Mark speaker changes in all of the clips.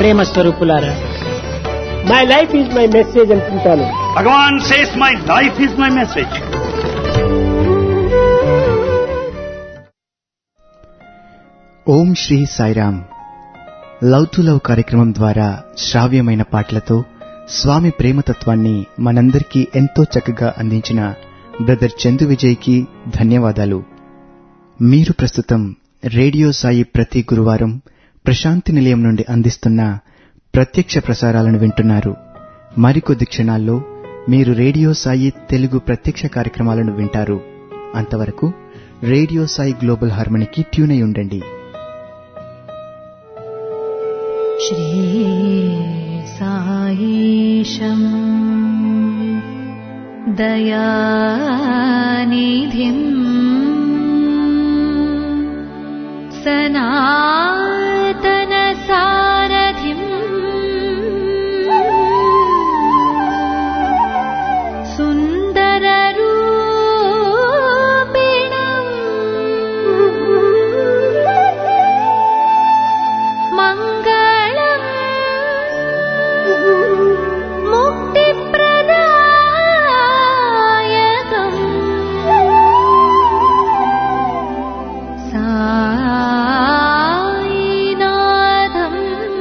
Speaker 1: ప్రేమ స్వరూపులారా my life is my message అనుకుంటాను
Speaker 2: Bhagavan says, My life is my message.
Speaker 3: Om Sri Sairam love to love కార్యక్రమం ద్వారా శ్రావ్యమైన పాటలతో స్వామి ప్రేమతత్వాన్ని మనందరికీ ఎంతో చక్కగా అందించిన బ్రదర్ చందు విజయ్కి ధన్యవాదాలు మీరు ప్రస్తుతం రేడియో సాయి ప్రతి గురువారం ప్రశాంతి నిలయం నుండి అందిస్తున్న ప్రత్యక్ష ప్రసారాలను వింటున్నారు మరికొద్ది క్షణాల్లో మీరు రేడియో సాయి తెలుగు ప్రత్యక్ష కార్యక్రమాలను వింటారు అంతవరకు రేడియో సాయి గ్లోబల్ హార్మనీకి ట్యూన్ అయి ఉండండి
Speaker 4: श्रीसायीशम् दयानिधिम् सनातनसारथिम् सुन्दररूपिणम् मङ्गलम् मुक्तिप्रदायकम् सायिनाथम्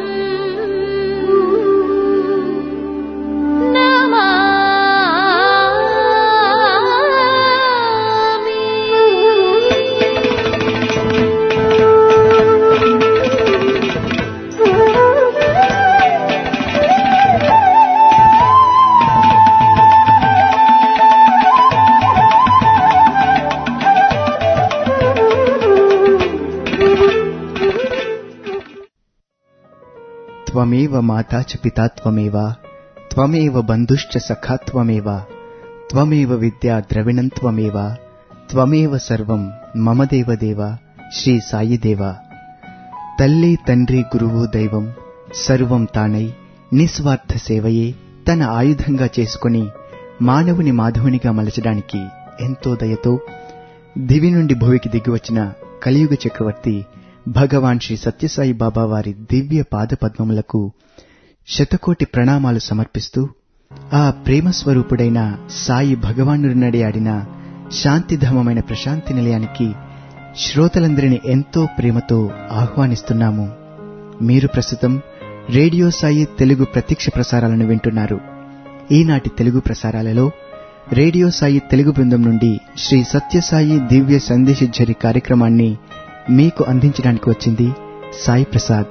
Speaker 3: త్వమేవ మాతా చ పితా త్వమేవ త్వమేవ బంధుశ్చ సఖా త్వమేవ త్వమేవ విద్యా ద్రవిణం త్వమేవ త్వమేవ సర్వం మమ దేవదేవ శ్రీ సాయి దేవ తల్లి తండ్రి గురువు దైవం సర్వం తానై నిస్వార్థ సేవయే తన ఆయుధంగా చేసుకుని మానవుని మాధవునిగా మలచడానికి ఎంతో దయతో దివి నుండి భువికి దిగివచ్చిన కలియుగ చక్రవర్తి భగవాన్ శ్రీ సత్యసాయి బాబా వారి దివ్య పాదపద్మములకు శతకోటి ప్రణామాలు సమర్పిస్తూ ఆ ప్రేమ స్వరూపుడైన సాయి భగవానుడు నడియాడిన శాంతిధామమైన ప్రశాంతి నిలయానికి శ్రోతలందరినీ ఎంతో ప్రేమతో ఆహ్వానిస్తున్నాము మీరు ప్రస్తుతం రేడియో సాయి తెలుగు ప్రత్యక్ష ప్రసారాలను వింటున్నారు ఈనాటి తెలుగు ప్రసారాలలో రేడియో సాయి తెలుగు బృందం నుండి శ్రీ సత్యసాయి దివ్య సందేశఝరి కార్యక్రమాన్ని మీకు అందించడానికి వచ్చింది సాయి ప్రసాద్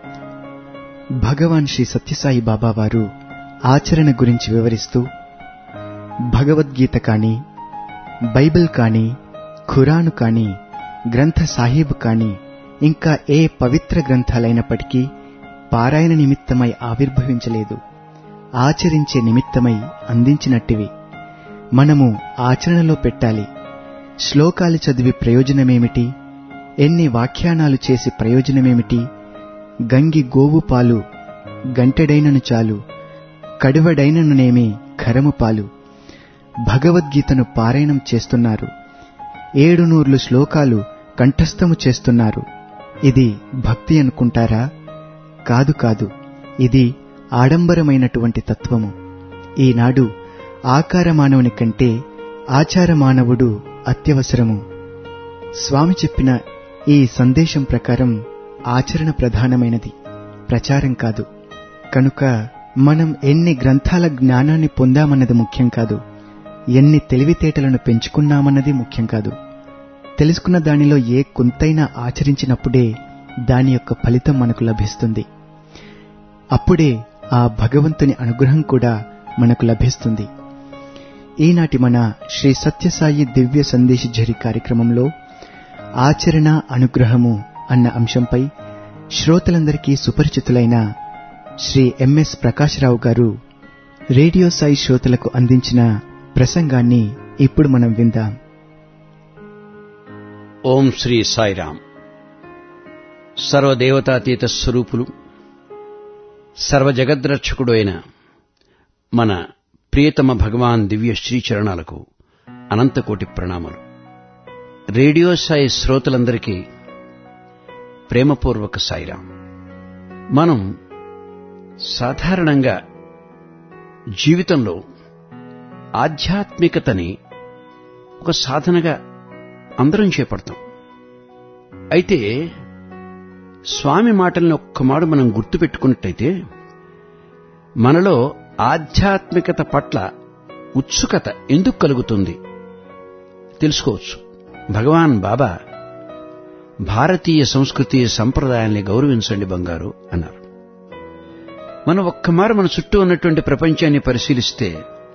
Speaker 3: భగవాన్ శ్రీ సత్యసాయి బాబా వారు ఆచరణ గురించి వివరిస్తూ భగవద్గీత కాని బైబిల్ కాని ఖురాను కాని గ్రంథ సాహిబ్ కాని ఇంకా ఏ పవిత్ర గ్రంథాలైనప్పటికీ పారాయణ నిమిత్తమై ఆవిర్భవించలేదు ఆచరించే నిమిత్తమై అందించినట్టివి మనము ఆచరణలో పెట్టాలి శ్లోకాలు చదివి ప్రయోజనమేమిటి ఎన్ని వాఖ్యానాలు చేసి ప్రయోజనమేమిటి గంగి గోవు పాలు గంటెడైనను చాలు కడువడైననునేమి ఖరము పాలు భగవద్గీతను పారాయణం చేస్తున్నారు ఏడు నూర్లు శ్లోకాలు కంఠస్థము చేస్తున్నారు ఇది భక్తి అనుకుంటారా కాదు కాదు ఇది ఆడంబరమైనటువంటి తత్వము ఈనాడు ఆకార మానవుని కంటే ఆచార మానవుడు అత్యవసరము స్వామి చెప్పిన ఈ సందేశం ప్రకారం ఆచరణ ప్రధానమైనది ప్రచారం కాదు కనుక మనం ఎన్ని గ్రంథాల జ్ఞానాన్ని పొందామన్నది ముఖ్యం కాదు ఎన్ని తెలివితేటలను పెంచుకున్నామన్నది ముఖ్యం కాదు తెలుసుకున్న దానిలో ఏ కొంతైనా ఆచరించినప్పుడే దాని యొక్క ఫలితం మనకు లభిస్తుంది అప్పుడే ఆ భగవంతుని అనుగ్రహం కూడా మనకు లభిస్తుంది ఈనాటి మన శ్రీ సత్యసాయి దివ్య సందేశ ఝరి కార్యక్రమంలో ఆచరణ అనుగ్రహము అన్న అంశంపై శ్రోతలందరికీ సుపరిచితులైన శ్రీ ఎంఎస్ ప్రకాశ్రావు గారు రేడియో సాయి శ్రోతలకు అందించిన ప్రసంగాన్ని ఇప్పుడు మనం విందాం
Speaker 5: ఓం శ్రీ సాయిరామ్ సర్వదేవతాతీత స్వరూపులు సర్వజగద్రక్షకుడు అయిన మన ప్రియతమ భగవాన్ దివ్య శ్రీచరణాలకు అనంతకోటి ప్రణామాలు రేడియో సాయి శ్రోతలందరికీ ప్రేమపూర్వక సాయిరాం మనం సాధారణంగా జీవితంలో ఆధ్యాత్మికతని ఒక సాధనగా అందరం చేపడతాం అయితే స్వామి మాటల్ని ఒక్క మాడు మనం గుర్తుపెట్టుకున్నట్టయితే మనలో ఆధ్యాత్మికత పట్ల ఉత్సుకత ఎందుకు కలుగుతుంది తెలుసుకోవచ్చు భగవాన్ బాబా భారతీయ సంస్కృతి సంప్రదాయాల్ని గౌరవించండి బంగారు అన్నారు మనం ఒక్కమారు మన చుట్టూ ఉన్నటువంటి ప్రపంచాన్ని పరిశీలిస్తే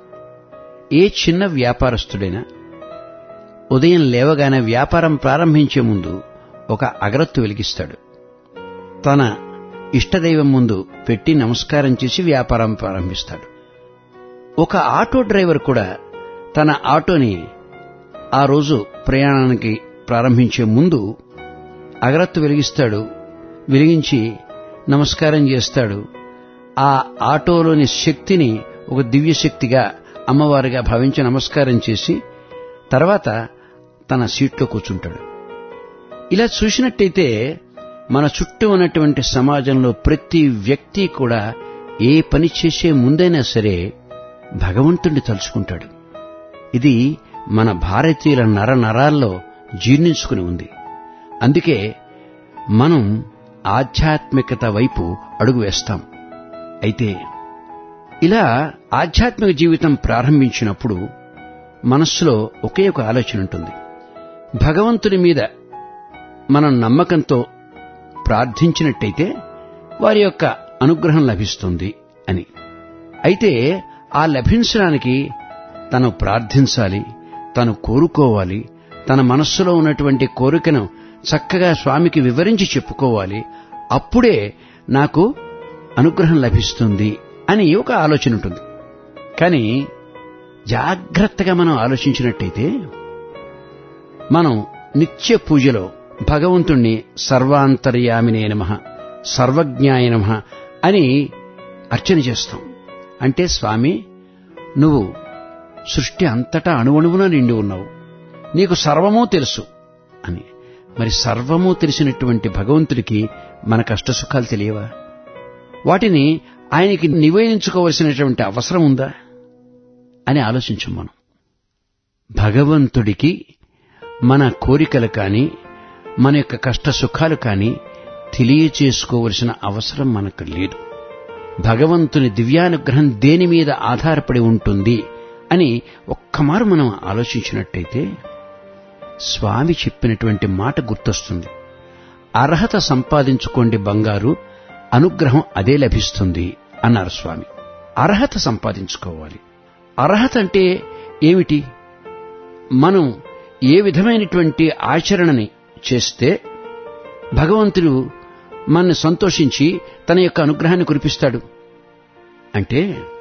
Speaker 5: ఏ చిన్న వ్యాపారస్తుడైనా ఉదయం లేవగానే వ్యాపారం ప్రారంభించే ముందు ఒక అగరత్తు వెలిగిస్తాడు తన ఇష్టదైవం ముందు పెట్టి నమస్కారం చేసి వ్యాపారం ప్రారంభిస్తాడు ఒక ఆటో డ్రైవర్ కూడా తన ఆటోని ఆ రోజు ప్రయాణానికి ప్రారంభించే ముందు అగరత్తు వెలిగిస్తాడు వెలిగించి నమస్కారం చేస్తాడు ఆ ఆటోలోని శక్తిని ఒక దివ్య శక్తిగా అమ్మవారిగా భావించి నమస్కారం చేసి తర్వాత తన సీట్లో కూర్చుంటాడు ఇలా చూసినట్టయితే మన చుట్టూ ఉన్నటువంటి సమాజంలో ప్రతి వ్యక్తి కూడా ఏ పని చేసే ముందైనా సరే భగవంతుణ్ణి తలుచుకుంటాడు ఇది మన భారతీయుల నరనరాల్లో జీర్ణించుకుని ఉంది అందుకే మనం ఆధ్యాత్మికత వైపు అడుగు వేస్తాం అయితే ఇలా ఆధ్యాత్మిక జీవితం ప్రారంభించినప్పుడు మనస్సులో ఒకే ఒక ఆలోచన ఉంటుంది భగవంతుని మీద మనం నమ్మకంతో ప్రార్థించినట్టయితే వారి యొక్క అనుగ్రహం లభిస్తుంది అని అయితే ఆ లభించడానికి తను ప్రార్థించాలి తను కోరుకోవాలి తన మనస్సులో ఉన్నటువంటి కోరికను చక్కగా స్వామికి వివరించి చెప్పుకోవాలి అప్పుడే నాకు అనుగ్రహం లభిస్తుంది అని ఒక ఆలోచన ఉంటుంది కానీ జాగ్రత్తగా మనం ఆలోచించినట్టయితే మనం నిత్య పూజలో భగవంతుణ్ణి సర్వాంతర్యామినే నమ సర్వజ్ఞాయ నమ అని అర్చన చేస్తాం అంటే స్వామి నువ్వు సృష్టి అంతటా అణువణువున నిండి ఉన్నావు నీకు సర్వమూ తెలుసు అని మరి సర్వమూ తెలిసినటువంటి భగవంతుడికి మన కష్టసుఖాలు తెలియవా వాటిని ఆయనకి నివేదించుకోవలసినటువంటి అవసరం ఉందా అని ఆలోచించం మనం భగవంతుడికి మన కోరికలు కానీ మన యొక్క కష్ట సుఖాలు కానీ తెలియచేసుకోవలసిన అవసరం మనకు లేదు భగవంతుని దివ్యానుగ్రహం దేని మీద ఆధారపడి ఉంటుంది అని ఒక్కమారు మనం ఆలోచించినట్టయితే స్వామి చెప్పినటువంటి మాట గుర్తొస్తుంది అర్హత సంపాదించుకోండి బంగారు అనుగ్రహం అదే లభిస్తుంది అన్నారు స్వామి అర్హత సంపాదించుకోవాలి అర్హత అంటే ఏమిటి మనం ఏ విధమైనటువంటి ఆచరణని చేస్తే భగవంతుడు మనని సంతోషించి తన యొక్క అనుగ్రహాన్ని కురిపిస్తాడు అంటే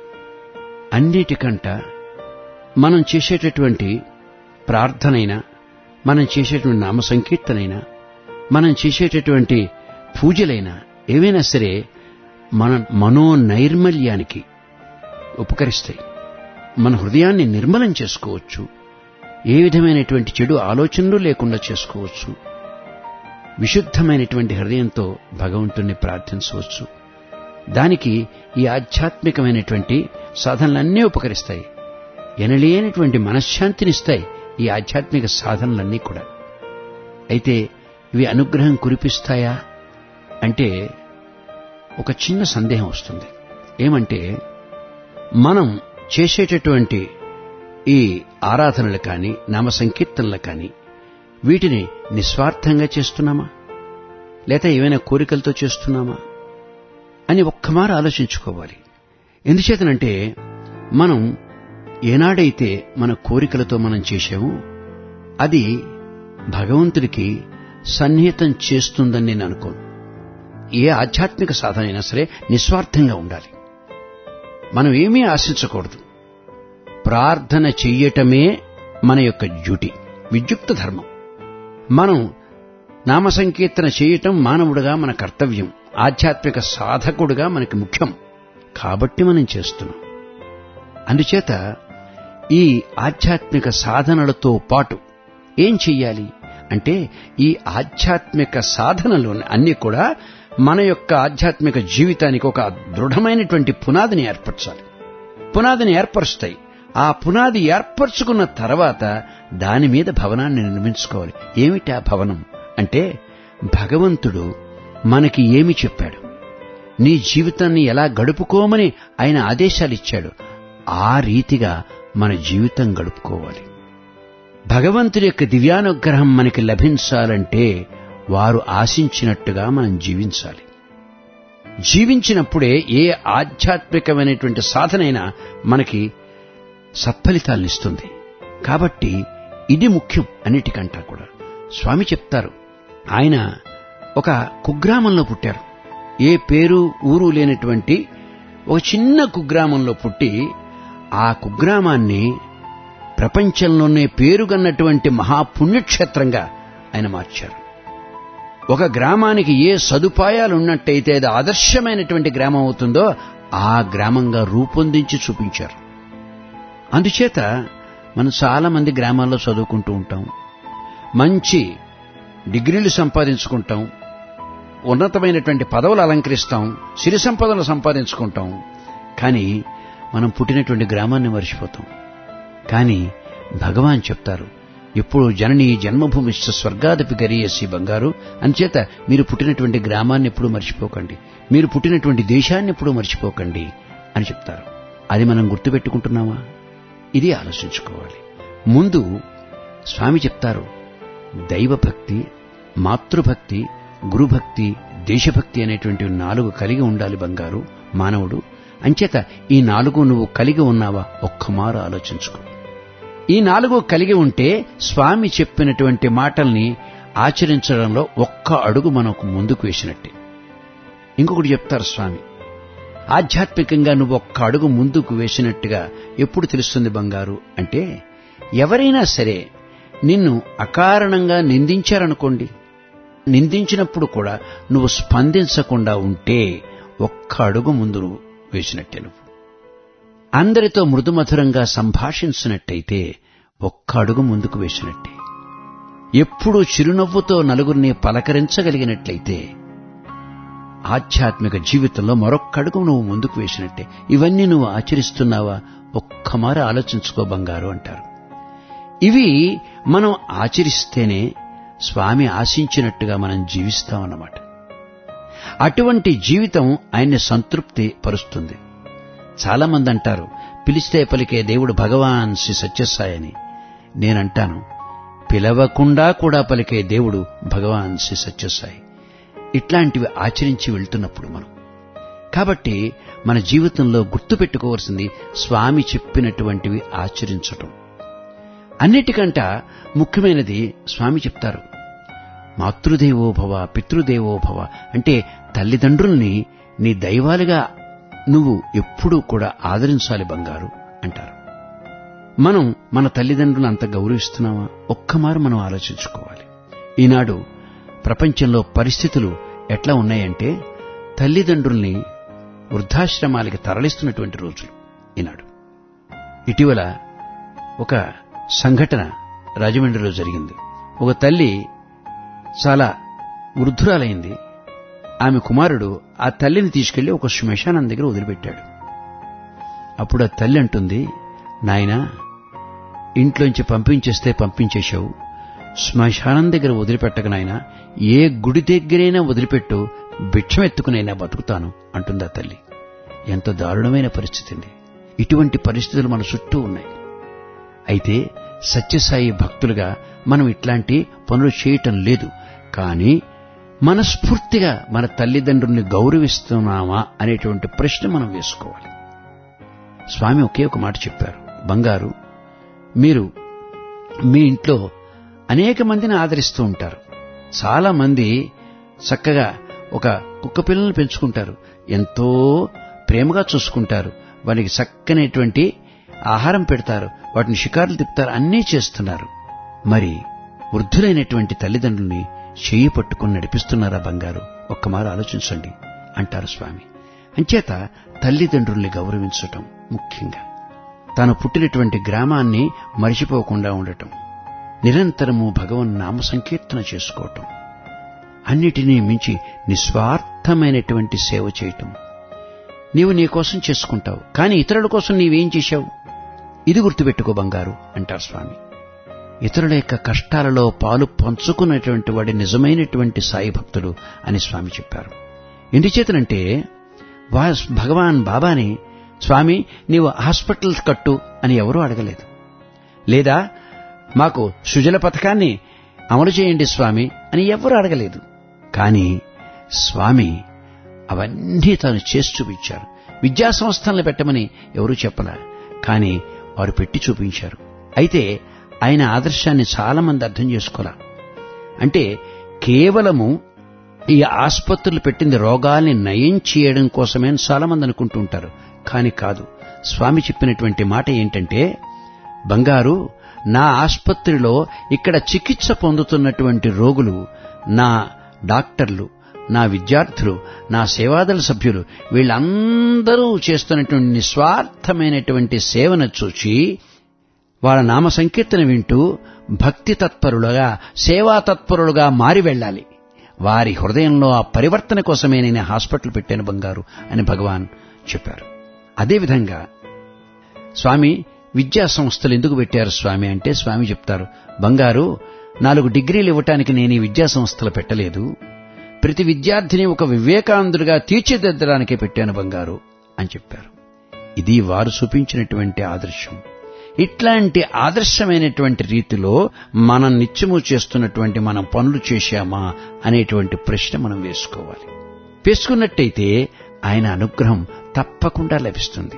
Speaker 5: అన్నిటికంట మనం చేసేటటువంటి ప్రార్థనైనా మనం చేసేటువంటి నామ సంకీర్తనైనా మనం చేసేటటువంటి పూజలైనా ఏవైనా సరే మన మనోనైర్మల్యానికి ఉపకరిస్తాయి మన హృదయాన్ని నిర్మలం చేసుకోవచ్చు ఏ విధమైనటువంటి చెడు ఆలోచనలు లేకుండా చేసుకోవచ్చు విశుద్ధమైనటువంటి హృదయంతో భగవంతుణ్ణి ప్రార్థించవచ్చు దానికి ఈ ఆధ్యాత్మికమైనటువంటి సాధనలన్నీ ఉపకరిస్తాయి ఎనలేనటువంటి మనశ్శాంతినిస్తాయి ఈ ఆధ్యాత్మిక సాధనలన్నీ కూడా అయితే ఇవి అనుగ్రహం కురిపిస్తాయా అంటే ఒక చిన్న సందేహం వస్తుంది ఏమంటే మనం చేసేటటువంటి ఈ ఆరాధనలు కానీ నామ సంకీర్తనలు కానీ వీటిని నిస్వార్థంగా చేస్తున్నామా లేక ఏమైనా కోరికలతో చేస్తున్నామా అని ఒక్కమారు ఆలోచించుకోవాలి ఎందుచేతనంటే మనం ఏనాడైతే మన కోరికలతో మనం చేశామో అది భగవంతుడికి సన్నిహితం చేస్తుందని నేను అనుకోను ఏ ఆధ్యాత్మిక సాధన అయినా సరే నిస్వార్థంగా ఉండాలి మనం ఏమీ ఆశించకూడదు ప్రార్థన చెయ్యటమే మన యొక్క డ్యూటీ విద్యుక్త ధర్మం మనం నామ సంకీర్తన చేయటం మానవుడుగా మన కర్తవ్యం ఆధ్యాత్మిక సాధకుడుగా మనకి ముఖ్యం కాబట్టి మనం చేస్తున్నాం అందుచేత ఈ ఆధ్యాత్మిక సాధనలతో పాటు ఏం చెయ్యాలి అంటే ఈ ఆధ్యాత్మిక సాధనలు అన్నీ కూడా మన యొక్క ఆధ్యాత్మిక జీవితానికి ఒక దృఢమైనటువంటి పునాదిని ఏర్పరచాలి పునాదిని ఏర్పరుస్తాయి ఆ పునాది ఏర్పరచుకున్న తర్వాత దాని మీద భవనాన్ని నిర్మించుకోవాలి ఏమిటి ఆ భవనం అంటే భగవంతుడు మనకి ఏమి చెప్పాడు నీ జీవితాన్ని ఎలా గడుపుకోమని ఆయన ఆదేశాలు ఇచ్చాడు ఆ రీతిగా మన జీవితం గడుపుకోవాలి భగవంతుడి యొక్క దివ్యానుగ్రహం మనకి లభించాలంటే వారు ఆశించినట్టుగా మనం జీవించాలి జీవించినప్పుడే ఏ ఆధ్యాత్మికమైనటువంటి సాధనైనా మనకి సత్ఫలితాలనిస్తుంది కాబట్టి ఇది ముఖ్యం అన్నిటికంటా కూడా స్వామి చెప్తారు ఆయన ఒక కుగ్రామంలో పుట్టారు ఏ పేరు ఊరు లేనటువంటి ఒక చిన్న కుగ్రామంలో పుట్టి ఆ కుగ్రామాన్ని ప్రపంచంలోనే పేరుగన్నటువంటి మహాపుణ్యక్షేత్రంగా ఆయన మార్చారు ఒక గ్రామానికి ఏ సదుపాయాలు ఉన్నట్టయితే అది ఆదర్శమైనటువంటి గ్రామం అవుతుందో ఆ గ్రామంగా రూపొందించి చూపించారు అందుచేత మనం చాలా మంది గ్రామాల్లో చదువుకుంటూ ఉంటాం మంచి డిగ్రీలు సంపాదించుకుంటాం ఉన్నతమైనటువంటి పదవులు అలంకరిస్తాం సిరి సంపదలు సంపాదించుకుంటాం కానీ మనం పుట్టినటువంటి గ్రామాన్ని మర్చిపోతాం కానీ భగవాన్ చెప్తారు ఎప్పుడు జనని జన్మభూమి స్వర్గాదపి గరీయసి బంగారు అంచేత మీరు పుట్టినటువంటి గ్రామాన్ని ఎప్పుడు మర్చిపోకండి మీరు పుట్టినటువంటి దేశాన్ని ఎప్పుడు మర్చిపోకండి అని చెప్తారు అది మనం గుర్తుపెట్టుకుంటున్నామా ఇది ఆలోచించుకోవాలి ముందు స్వామి చెప్తారు దైవభక్తి మాతృభక్తి గురుభక్తి దేశభక్తి అనేటువంటి నాలుగు కలిగి ఉండాలి బంగారు మానవుడు అంచేత ఈ నాలుగు నువ్వు కలిగి ఉన్నావా ఒక్కమారు ఆలోచించుకో ఈ నాలుగు కలిగి ఉంటే స్వామి చెప్పినటువంటి మాటల్ని ఆచరించడంలో ఒక్క అడుగు మనకు ముందుకు వేసినట్టే ఇంకొకటి చెప్తారు స్వామి ఆధ్యాత్మికంగా నువ్వు ఒక్క అడుగు ముందుకు వేసినట్టుగా ఎప్పుడు తెలుస్తుంది బంగారు అంటే ఎవరైనా సరే నిన్ను అకారణంగా నిందించారనుకోండి నిందించినప్పుడు కూడా నువ్వు స్పందించకుండా ఉంటే ఒక్క అడుగు ముందు నువ్వు వేసినట్టే నువ్వు అందరితో మృదుమధురంగా సంభాషించినట్టయితే ఒక్క అడుగు ముందుకు వేసినట్టే ఎప్పుడూ చిరునవ్వుతో నలుగురిని పలకరించగలిగినట్లయితే ఆధ్యాత్మిక జీవితంలో మరొక్క అడుగు నువ్వు ముందుకు వేసినట్టే ఇవన్నీ నువ్వు ఆచరిస్తున్నావా ఒక్కమార ఆలోచించుకో బంగారు అంటారు ఇవి మనం ఆచరిస్తేనే స్వామి ఆశించినట్టుగా మనం జీవిస్తామన్నమాట అటువంటి జీవితం ఆయన్ని సంతృప్తి పరుస్తుంది చాలా మంది అంటారు పిలిస్తే పలికే దేవుడు భగవాన్ శ్రీ సత్యసాయని నేనంటాను పిలవకుండా కూడా పలికే దేవుడు భగవాన్ శ్రీ సత్యసాయి ఇట్లాంటివి ఆచరించి వెళ్తున్నప్పుడు మనం కాబట్టి మన జీవితంలో గుర్తుపెట్టుకోవాల్సింది స్వామి చెప్పినటువంటివి ఆచరించటం అన్నిటికంట ముఖ్యమైనది స్వామి చెప్తారు మాతృదేవోభవ పితృదేవోభవ అంటే తల్లిదండ్రుల్ని నీ దైవాలుగా నువ్వు ఎప్పుడూ కూడా ఆదరించాలి బంగారు అంటారు మనం మన తల్లిదండ్రులను అంత గౌరవిస్తున్నామా ఒక్కమారు మనం ఆలోచించుకోవాలి ఈనాడు ప్రపంచంలో పరిస్థితులు ఎట్లా ఉన్నాయంటే తల్లిదండ్రుల్ని వృద్ధాశ్రమాలకి తరలిస్తున్నటువంటి రోజులు ఈనాడు ఇటీవల ఒక సంఘటన రాజమండ్రిలో జరిగింది ఒక తల్లి చాలా వృద్ధురాలైంది ఆమె కుమారుడు ఆ తల్లిని తీసుకెళ్లి ఒక శ్మశానం దగ్గర వదిలిపెట్టాడు అప్పుడు ఆ తల్లి అంటుంది నాయనా ఇంట్లోంచి పంపించేస్తే పంపించేశావు శ్మశానం దగ్గర వదిలిపెట్టక నాయనా ఏ గుడి దగ్గరైనా వదిలిపెట్టు భిక్షమెత్తుకునైనా బతుకుతాను అంటుంది ఆ తల్లి ఎంత దారుణమైన పరిస్థితి అండి ఇటువంటి పరిస్థితులు మన చుట్టూ ఉన్నాయి అయితే సత్యసాయి భక్తులుగా మనం ఇట్లాంటి పనులు చేయటం లేదు కానీ మనస్ఫూర్తిగా మన తల్లిదండ్రుల్ని గౌరవిస్తున్నామా అనేటువంటి ప్రశ్న మనం వేసుకోవాలి స్వామి ఒకే ఒక మాట చెప్పారు బంగారు మీరు మీ ఇంట్లో అనేక మందిని ఆదరిస్తూ ఉంటారు చాలా మంది చక్కగా ఒక కుక్క పిల్లల్ని పెంచుకుంటారు ఎంతో ప్రేమగా చూసుకుంటారు వారికి చక్కనటువంటి ఆహారం పెడతారు వాటిని షికారులు తిప్పుతారు అన్నీ చేస్తున్నారు మరి వృద్ధులైనటువంటి తల్లిదండ్రుల్ని చేయి పట్టుకుని నడిపిస్తున్నారా బంగారు ఒక్కమారు ఆలోచించండి అంటారు స్వామి అంచేత తల్లిదండ్రుల్ని గౌరవించటం ముఖ్యంగా తాను పుట్టినటువంటి గ్రామాన్ని మరిచిపోకుండా ఉండటం నిరంతరము భగవన్ నామ సంకీర్తన చేసుకోవటం అన్నిటినీ మించి నిస్వార్థ నిస్వార్థమైనటువంటి సేవ చేయటం నీవు నీ కోసం చేసుకుంటావు కానీ ఇతరుల కోసం నీవేం చేశావు ఇది గుర్తుపెట్టుకో బంగారు అంటారు స్వామి ఇతరుల యొక్క కష్టాలలో పాలు పంచుకున్నటువంటి వాడి నిజమైనటువంటి సాయి భక్తుడు అని స్వామి చెప్పారు ఎందుచేతనంటే వా భగవాన్ బాబాని స్వామి నీవు హాస్పిటల్ కట్టు అని ఎవరూ అడగలేదు లేదా మాకు సుజల పథకాన్ని అమలు చేయండి స్వామి అని ఎవరు అడగలేదు కానీ స్వామి అవన్నీ తాను చేసి చూపించారు విద్యా సంస్థలను పెట్టమని ఎవరూ చెప్పలా కానీ వారు పెట్టి చూపించారు అయితే ఆయన ఆదర్శాన్ని చాలా మంది అర్థం చేసుకోరా అంటే కేవలము ఈ ఆసుపత్రులు పెట్టింది రోగాల్ని నయం చేయడం కోసమే అని చాలా మంది అనుకుంటూ ఉంటారు కానీ కాదు స్వామి చెప్పినటువంటి మాట ఏంటంటే బంగారు నా ఆసుపత్రిలో ఇక్కడ చికిత్స పొందుతున్నటువంటి రోగులు నా డాక్టర్లు నా విద్యార్థులు నా సేవాదళ సభ్యులు వీళ్ళందరూ చేస్తున్నటువంటి నిస్వార్థమైనటువంటి సేవను చూచి వాళ్ళ నామ సంకీర్తన వింటూ భక్తి తత్పరులుగా సేవా తత్పరులుగా మారి వెళ్ళాలి వారి హృదయంలో ఆ పరివర్తన కోసమే నేను హాస్పిటల్ పెట్టాను బంగారు అని భగవాన్ చెప్పారు అదేవిధంగా స్వామి విద్యా సంస్థలు ఎందుకు పెట్టారు స్వామి అంటే స్వామి చెప్తారు బంగారు నాలుగు డిగ్రీలు ఇవ్వటానికి నేను ఈ విద్యా సంస్థలు పెట్టలేదు ప్రతి విద్యార్థిని ఒక వివేకానందుడిగా తీర్చిదిద్దడానికే పెట్టాను బంగారు అని చెప్పారు ఇది వారు చూపించినటువంటి ఆదర్శం ఇట్లాంటి ఆదర్శమైనటువంటి రీతిలో మనం నిత్యము చేస్తున్నటువంటి మనం పనులు చేశామా అనేటువంటి ప్రశ్న మనం వేసుకోవాలి వేసుకున్నట్టయితే ఆయన అనుగ్రహం తప్పకుండా లభిస్తుంది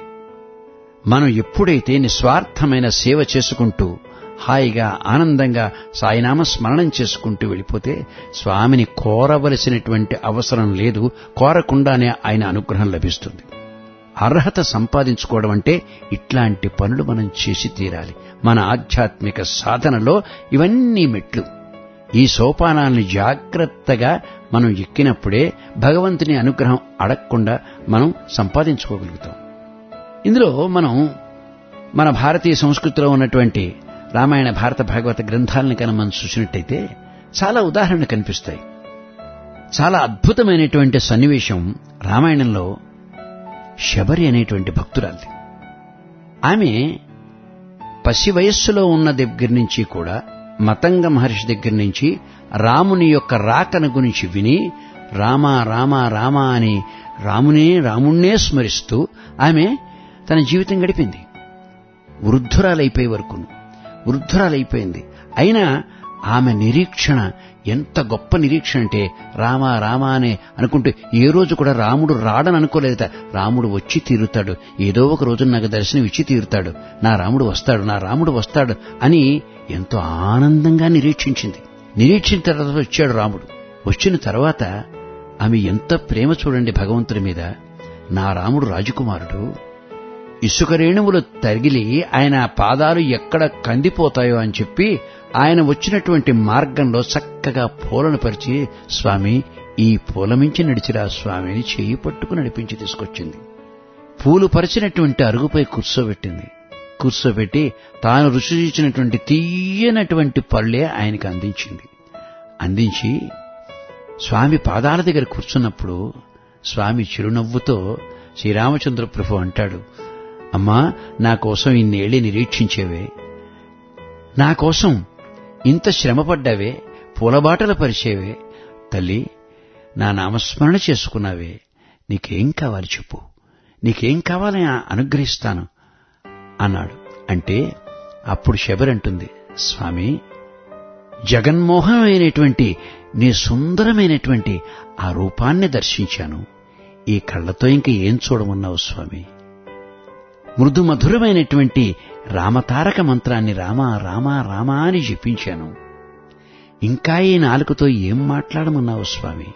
Speaker 5: మనం ఎప్పుడైతే నిస్వార్థమైన సేవ చేసుకుంటూ హాయిగా ఆనందంగా సాయినామ స్మరణం చేసుకుంటూ వెళ్ళిపోతే స్వామిని కోరవలసినటువంటి అవసరం లేదు కోరకుండానే ఆయన అనుగ్రహం లభిస్తుంది అర్హత సంపాదించుకోవడం అంటే ఇట్లాంటి పనులు మనం చేసి తీరాలి మన ఆధ్యాత్మిక సాధనలో ఇవన్నీ మెట్లు ఈ సోపానాల్ని జాగ్రత్తగా మనం ఎక్కినప్పుడే భగవంతుని అనుగ్రహం అడగకుండా మనం సంపాదించుకోగలుగుతాం ఇందులో మనం మన భారతీయ సంస్కృతిలో ఉన్నటువంటి రామాయణ భారత భాగవత గ్రంథాలను కనుక మనం చూసినట్టయితే చాలా ఉదాహరణలు కనిపిస్తాయి చాలా అద్భుతమైనటువంటి సన్నివేశం రామాయణంలో శబరి అనేటువంటి భక్తురాలిది ఆమె పసి వయస్సులో ఉన్న దగ్గర నుంచి కూడా మతంగ మహర్షి దగ్గర నుంచి రాముని యొక్క రాకను గురించి విని రామ రామ రామ అని రామునే రాముణ్ణే స్మరిస్తూ ఆమె తన జీవితం గడిపింది వృద్ధురాలైపోయే వరకు వృద్ధురాలైపోయింది అయినా ఆమె నిరీక్షణ ఎంత గొప్ప నిరీక్షణ అంటే రామ రామ అనే అనుకుంటే ఏ రోజు కూడా రాముడు రాడని అనుకోలేదట రాముడు వచ్చి తీరుతాడు ఏదో ఒక రోజు నాకు దర్శనం ఇచ్చి తీరుతాడు నా రాముడు వస్తాడు నా రాముడు వస్తాడు అని ఎంతో ఆనందంగా నిరీక్షించింది నిరీక్షించిన తర్వాత వచ్చాడు రాముడు వచ్చిన తర్వాత ఆమె ఎంత ప్రేమ చూడండి భగవంతుడి మీద నా రాముడు రాజకుమారుడు ఇసుక రేణువులు తగిలి ఆయన పాదాలు ఎక్కడ కందిపోతాయో అని చెప్పి ఆయన వచ్చినటువంటి మార్గంలో చక్కగా పూలను పరిచి స్వామి ఈ పూలమించి నడిచిరా స్వామిని చేయి పట్టుకు నడిపించి తీసుకొచ్చింది పూలు పరిచినటువంటి అరుగుపై కూర్చోబెట్టింది కూర్చోబెట్టి తాను రుచి చూచినటువంటి తీయనటువంటి పళ్ళే ఆయనకి అందించింది అందించి స్వామి పాదాల దగ్గర కూర్చున్నప్పుడు స్వామి చిరునవ్వుతో శ్రీరామచంద్ర ప్రభు అంటాడు అమ్మా నా కోసం ఇన్నేళ్లి నిరీక్షించేవే నా కోసం ఇంత శ్రమపడ్డావే పూలబాటలు పరిచేవే తల్లి నా నామస్మరణ చేసుకున్నావే నీకేం కావాలి చెప్పు నీకేం కావాలని అనుగ్రహిస్తాను అన్నాడు అంటే అప్పుడు శబరంటుంది స్వామి జగన్మోహనమైనటువంటి నీ సుందరమైనటువంటి ఆ రూపాన్ని దర్శించాను ఈ కళ్ళతో ఇంక ఏం చూడమన్నావు స్వామి మృదు మధురమైనటువంటి రామతారక మంత్రాన్ని రామ రామ రామ అని జపించాను ఇంకా ఈ నాలుకతో ఏం మాట్లాడమన్నావు స్వామి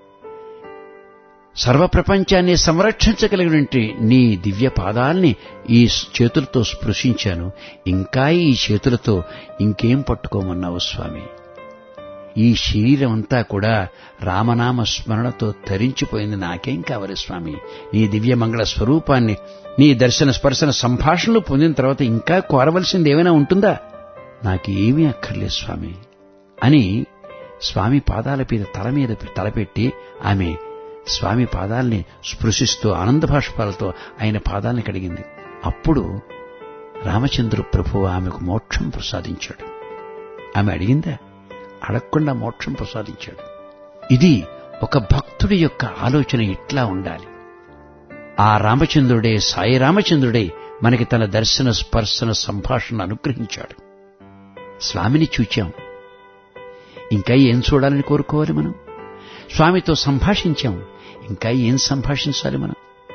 Speaker 5: సర్వప్రపంచాన్ని సంరక్షించగలిగినటువంటి నీ దివ్య పాదాల్ని ఈ చేతులతో స్పృశించాను ఇంకా ఈ చేతులతో ఇంకేం పట్టుకోమన్నావు స్వామి ఈ శరీరం అంతా కూడా రామనామ స్మరణతో తరించిపోయింది నాకేం కావాలి స్వామి నీ దివ్య మంగళ స్వరూపాన్ని నీ దర్శన స్పర్శన సంభాషణలు పొందిన తర్వాత ఇంకా కోరవలసింది ఏమైనా ఉంటుందా నాకేమీ అక్కర్లేదు స్వామి అని స్వామి పాదాల మీద తల మీద తలపెట్టి ఆమె స్వామి పాదాల్ని స్పృశిస్తూ ఆనంద భాష్పాలతో ఆయన పాదాల్ని కడిగింది అప్పుడు రామచంద్ర ప్రభు ఆమెకు మోక్షం ప్రసాదించాడు ఆమె అడిగిందా అడగకుండా మోక్షం ప్రసాదించాడు ఇది ఒక భక్తుడి యొక్క ఆలోచన ఇట్లా ఉండాలి ఆ రామచంద్రుడే సాయి రామచంద్రుడే మనకి తన దర్శన స్పర్శన సంభాషణ అనుగ్రహించాడు స్వామిని చూచాం ఇంకా ఏం చూడాలని కోరుకోవాలి మనం స్వామితో సంభాషించాం ఇంకా ఏం సంభాషించాలి మనం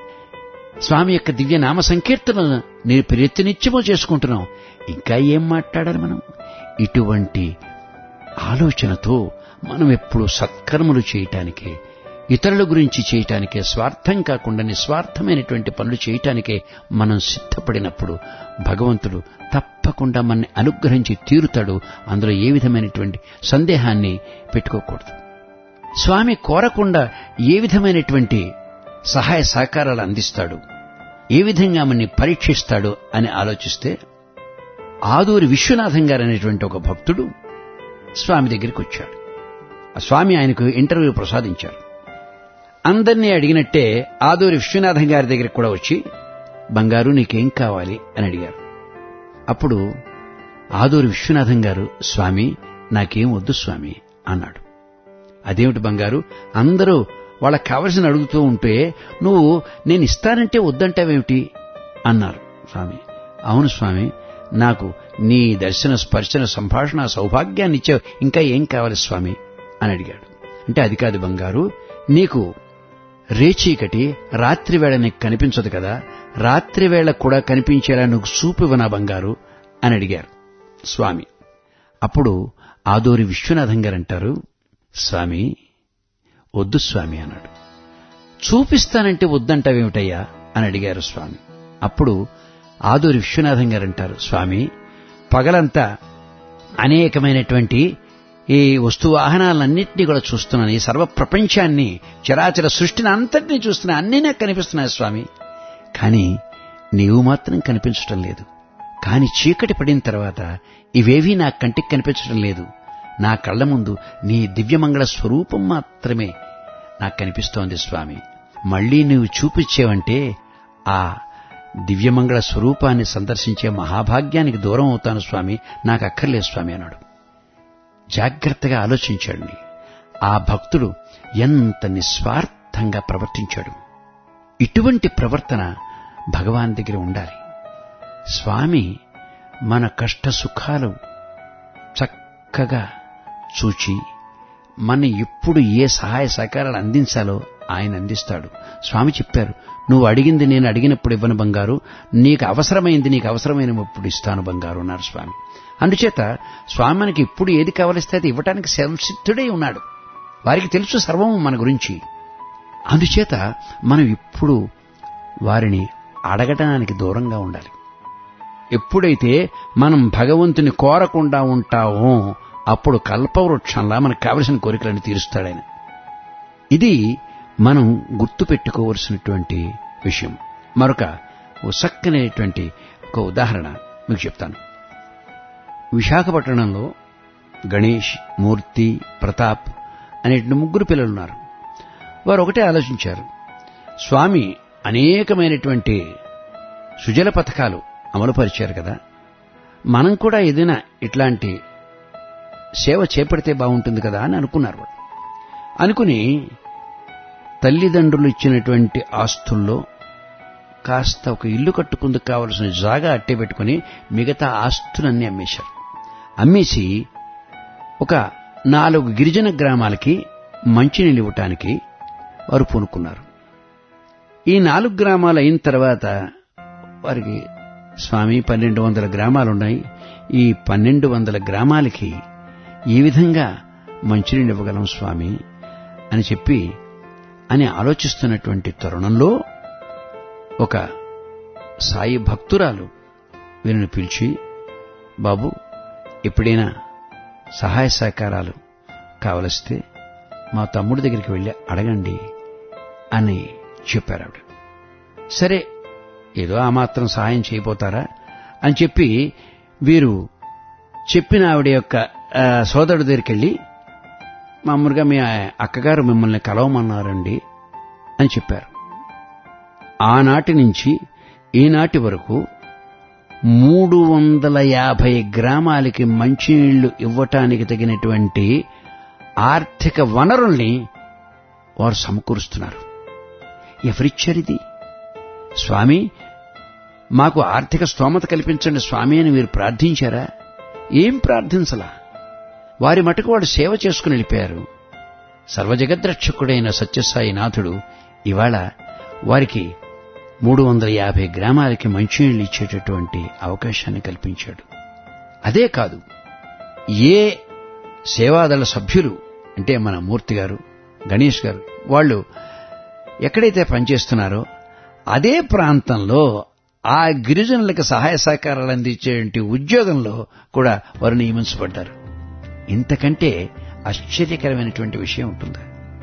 Speaker 5: స్వామి యొక్క దివ్య నామ సంకీర్తనలను నేను ప్రతినిత్యము చేసుకుంటున్నాం ఇంకా ఏం మాట్లాడాలి మనం ఇటువంటి ఆలోచనతో మనం ఎప్పుడు సత్కర్మలు చేయటానికే ఇతరుల గురించి చేయటానికే స్వార్థం కాకుండా నిస్వార్థమైనటువంటి పనులు చేయటానికే మనం సిద్ధపడినప్పుడు భగవంతుడు తప్పకుండా మనని అనుగ్రహించి తీరుతాడు అందులో ఏ విధమైనటువంటి సందేహాన్ని పెట్టుకోకూడదు స్వామి కోరకుండా ఏ విధమైనటువంటి సహాయ సహకారాలు అందిస్తాడు ఏ విధంగా మనని పరీక్షిస్తాడు అని ఆలోచిస్తే ఆదూరి విశ్వనాథం గారు అనేటువంటి ఒక భక్తుడు స్వామి దగ్గరికి వచ్చాడు ఆ స్వామి ఆయనకు ఇంటర్వ్యూ ప్రసాదించారు అందరినీ అడిగినట్టే ఆదూరి విశ్వనాథం గారి దగ్గరికి కూడా వచ్చి బంగారు నీకేం కావాలి అని అడిగారు అప్పుడు ఆదూరి విశ్వనాథం గారు స్వామి నాకేం వద్దు స్వామి అన్నాడు అదేమిటి బంగారు అందరూ వాళ్ళకి కావలసిన అడుగుతూ ఉంటే నువ్వు నేను ఇస్తానంటే వద్దంటావేమిటి అన్నారు స్వామి అవును స్వామి నాకు నీ దర్శన స్పర్శన సంభాషణ సౌభాగ్యాన్ని ఇచ్చావు ఇంకా ఏం కావాలి స్వామి అని అడిగాడు అంటే అది కాదు బంగారు నీకు రేచీకటి రాత్రివేళ నీకు కనిపించదు కదా రాత్రివేళ కూడా కనిపించేలా నువ్వు చూపివనా బంగారు అని అడిగారు స్వామి అప్పుడు ఆదోరి విశ్వనాథం గారు అంటారు స్వామి వద్దు స్వామి అన్నాడు చూపిస్తానంటే వద్దంటావేమిటయ్యా అని అడిగారు స్వామి అప్పుడు ఆదూరి విశ్వనాథం గారు అంటారు స్వామి పగలంతా అనేకమైనటువంటి ఈ వస్తు వాహనాలన్నింటినీ కూడా చూస్తున్నాను ఈ సర్వ ప్రపంచాన్ని చరాచర సృష్టిని అంతటినీ చూస్తున్నా అన్నీ నాకు కనిపిస్తున్నాయి స్వామి కానీ నీవు మాత్రం కనిపించటం లేదు కాని చీకటి పడిన తర్వాత ఇవేవీ నా కంటికి కనిపించడం లేదు నా కళ్ళ ముందు నీ దివ్యమంగళ స్వరూపం మాత్రమే నాకు కనిపిస్తోంది స్వామి మళ్లీ నువ్వు చూపించేవంటే ఆ దివ్యమంగళ స్వరూపాన్ని సందర్శించే మహాభాగ్యానికి దూరం అవుతాను స్వామి నాకు అక్కర్లేదు స్వామి అన్నాడు జాగ్రత్తగా ఆలోచించండి ఆ భక్తుడు ఎంత నిస్వార్థంగా ప్రవర్తించాడు ఇటువంటి ప్రవర్తన భగవాన్ దగ్గర ఉండాలి స్వామి మన కష్ట సుఖాలు చక్కగా చూచి మన ఎప్పుడు ఏ సహాయ సహకారాలు అందించాలో ఆయన అందిస్తాడు స్వామి చెప్పారు నువ్వు అడిగింది నేను అడిగినప్పుడు ఇవ్వను బంగారు నీకు అవసరమైంది నీకు అవసరమైనప్పుడు ఇస్తాను బంగారు అన్నారు స్వామి అందుచేత స్వామి మనకి ఇప్పుడు ఏది కావలిస్తే అది ఇవ్వటానికి సంసిద్ధుడై ఉన్నాడు వారికి తెలుసు సర్వము మన గురించి అందుచేత మనం ఇప్పుడు వారిని అడగటానికి దూరంగా ఉండాలి ఎప్పుడైతే మనం భగవంతుని కోరకుండా ఉంటామో అప్పుడు కల్పవృక్షంలా మనకు కావలసిన కోరికలను తీరుస్తాడాయన ఇది మనం గుర్తుపెట్టుకోవలసినటువంటి విషయం మరొక చక్కనైనటువంటి ఒక ఉదాహరణ మీకు చెప్తాను విశాఖపట్నంలో గణేష్ మూర్తి ప్రతాప్ అనేటువంటి ముగ్గురు పిల్లలున్నారు వారు ఒకటే ఆలోచించారు స్వామి అనేకమైనటువంటి సుజల పథకాలు అమలుపరిచారు కదా మనం కూడా ఏదైనా ఇట్లాంటి సేవ చేపడితే బాగుంటుంది కదా అని అనుకున్నారు వాళ్ళు అనుకుని తల్లిదండ్రులు ఇచ్చినటువంటి ఆస్తుల్లో కాస్త ఒక ఇల్లు కట్టుకుందుకు కావలసిన జాగా అట్టే పెట్టుకుని మిగతా ఆస్తులన్నీ అమ్మేశారు అమ్మేసి ఒక నాలుగు గిరిజన గ్రామాలకి మంచినీళ్ళు ఇవ్వటానికి వారు పూనుకున్నారు ఈ నాలుగు గ్రామాలు అయిన తర్వాత వారికి స్వామి పన్నెండు వందల గ్రామాలున్నాయి ఈ పన్నెండు వందల గ్రామాలకి ఏ విధంగా మంచినీళ్ళు ఇవ్వగలం స్వామి అని చెప్పి అని ఆలోచిస్తున్నటువంటి తరుణంలో ఒక సాయి భక్తురాలు వీరిని పిలిచి బాబు ఎప్పుడైనా సహాయ సహకారాలు కావలిస్తే మా తమ్ముడి దగ్గరికి వెళ్ళి అడగండి అని చెప్పారు ఆవిడ సరే ఏదో ఆ మాత్రం సహాయం చేయబోతారా అని చెప్పి వీరు చెప్పిన ఆవిడ యొక్క ఆ, సోదరుడి దగ్గరికి వెళ్ళి మామూలుగా మీ అక్కగారు మిమ్మల్ని కలవమన్నారండి అని చెప్పారు ఆనాటి నుంచి ఈనాటి వరకు మూడు వందల యాభై గ్రామాలకి మంచినీళ్లు ఇవ్వటానికి తగినటువంటి ఆర్థిక వనరుల్ని వారు సమకూరుస్తున్నారు ఎవరిచ్చారిది స్వామి మాకు ఆర్థిక స్తోమత కల్పించండి స్వామి అని మీరు ప్రార్థించారా ఏం ప్రార్థించలా వారి మటుకు వాడు సేవ చేసుకుని వెళ్ళిపోయారు సర్వజగద్రక్షకుడైన సత్యసాయి నాథుడు ఇవాళ వారికి మూడు వందల యాభై గ్రామాలకి మంచినీళ్ళు ఇచ్చేటటువంటి అవకాశాన్ని కల్పించాడు అదే కాదు ఏ సేవాదళ సభ్యులు అంటే మన మూర్తి గారు గణేష్ గారు వాళ్ళు ఎక్కడైతే పనిచేస్తున్నారో అదే ప్రాంతంలో ఆ గిరిజనులకు సహాయ సహకారాలు అందించేటువంటి ఉద్యోగంలో కూడా వారు నియమించబడ్డారు ఇంతకంటే ఆశ్చర్యకరమైనటువంటి విషయం ఉంటుందా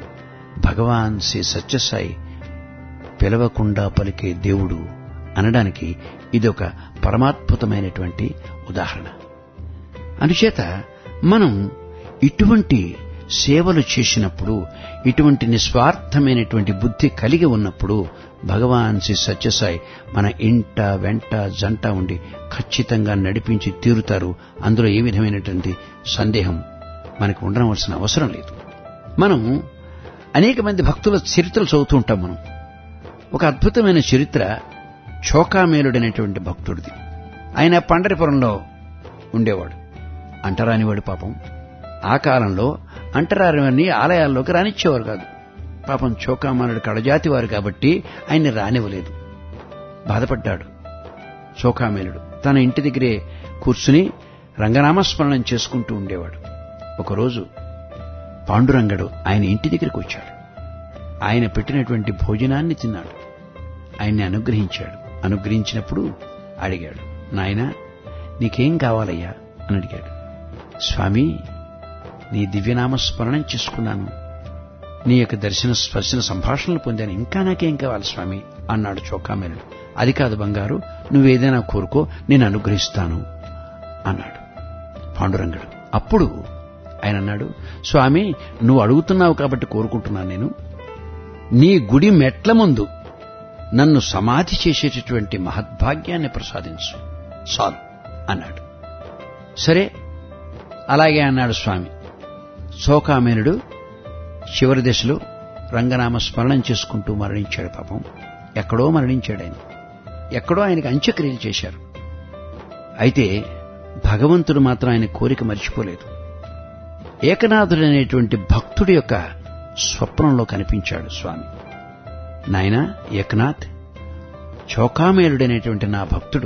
Speaker 5: భగవాన్ శ్రీ సత్యసాయి పిలవకుండా పలికే దేవుడు అనడానికి ఇదొక పరమాద్భుతమైనటువంటి ఉదాహరణ అందుచేత మనం ఇటువంటి సేవలు చేసినప్పుడు ఇటువంటి నిస్వార్థమైనటువంటి బుద్ధి కలిగి ఉన్నప్పుడు భగవాన్ శ్రీ సత్యసాయి మన ఇంట వెంట జంట ఉండి ఖచ్చితంగా నడిపించి తీరుతారు అందులో ఏ విధమైనటువంటి సందేహం మనకు ఉండవలసిన అవసరం లేదు మనం అనేక మంది భక్తుల చరిత్రలు చదువుతూ ఉంటాం మనం ఒక అద్భుతమైన చరిత్ర చోకామేలుడైనటువంటి భక్తుడిది ఆయన పండరిపురంలో ఉండేవాడు అంటరానివాడు పాపం ఆ కాలంలో అంటరానివాడిని ఆలయాల్లోకి రానిచ్చేవారు కాదు పాపం చోకామానుడు కడజాతి వారు కాబట్టి ఆయన్ని రానివ్వలేదు బాధపడ్డాడు చోకామేలుడు తన ఇంటి దగ్గరే కూర్చుని రంగనామస్మరణం చేసుకుంటూ ఉండేవాడు ఒకరోజు పాండురంగడు ఆయన ఇంటి దగ్గరికి వచ్చాడు ఆయన పెట్టినటువంటి భోజనాన్ని తిన్నాడు ఆయన్ని అనుగ్రహించాడు అనుగ్రహించినప్పుడు అడిగాడు నాయనా నీకేం కావాలయ్యా అని అడిగాడు స్వామి నీ దివ్యనామస్మరణం చేసుకున్నాను నీ యొక్క దర్శన స్పర్శన సంభాషణలు పొందాను ఇంకా నాకేం కావాలి స్వామి అన్నాడు చోకామేలుడు అది కాదు బంగారు నువ్వేదైనా కోరుకో నేను అనుగ్రహిస్తాను అన్నాడు పాండురంగడు అప్పుడు ఆయన అన్నాడు స్వామి నువ్వు అడుగుతున్నావు కాబట్టి కోరుకుంటున్నాను నేను నీ గుడి మెట్ల ముందు నన్ను సమాధి చేసేటటువంటి మహద్భాగ్యాన్ని ప్రసాదించు చాలు అన్నాడు సరే అలాగే అన్నాడు స్వామి శోకామేనుడు చివరి దశలో రంగనామ స్మరణం చేసుకుంటూ మరణించాడు పాపం ఎక్కడో మరణించాడు ఆయన ఎక్కడో ఆయనకు అంత్యక్రియలు చేశారు అయితే భగవంతుడు మాత్రం ఆయన కోరిక మర్చిపోలేదు ఏకనాథుడనేటువంటి భక్తుడి యొక్క స్వప్నంలో కనిపించాడు స్వామి నాయన ఏకనాథ్ చౌకామేలుడనేటువంటి నా భక్తుడు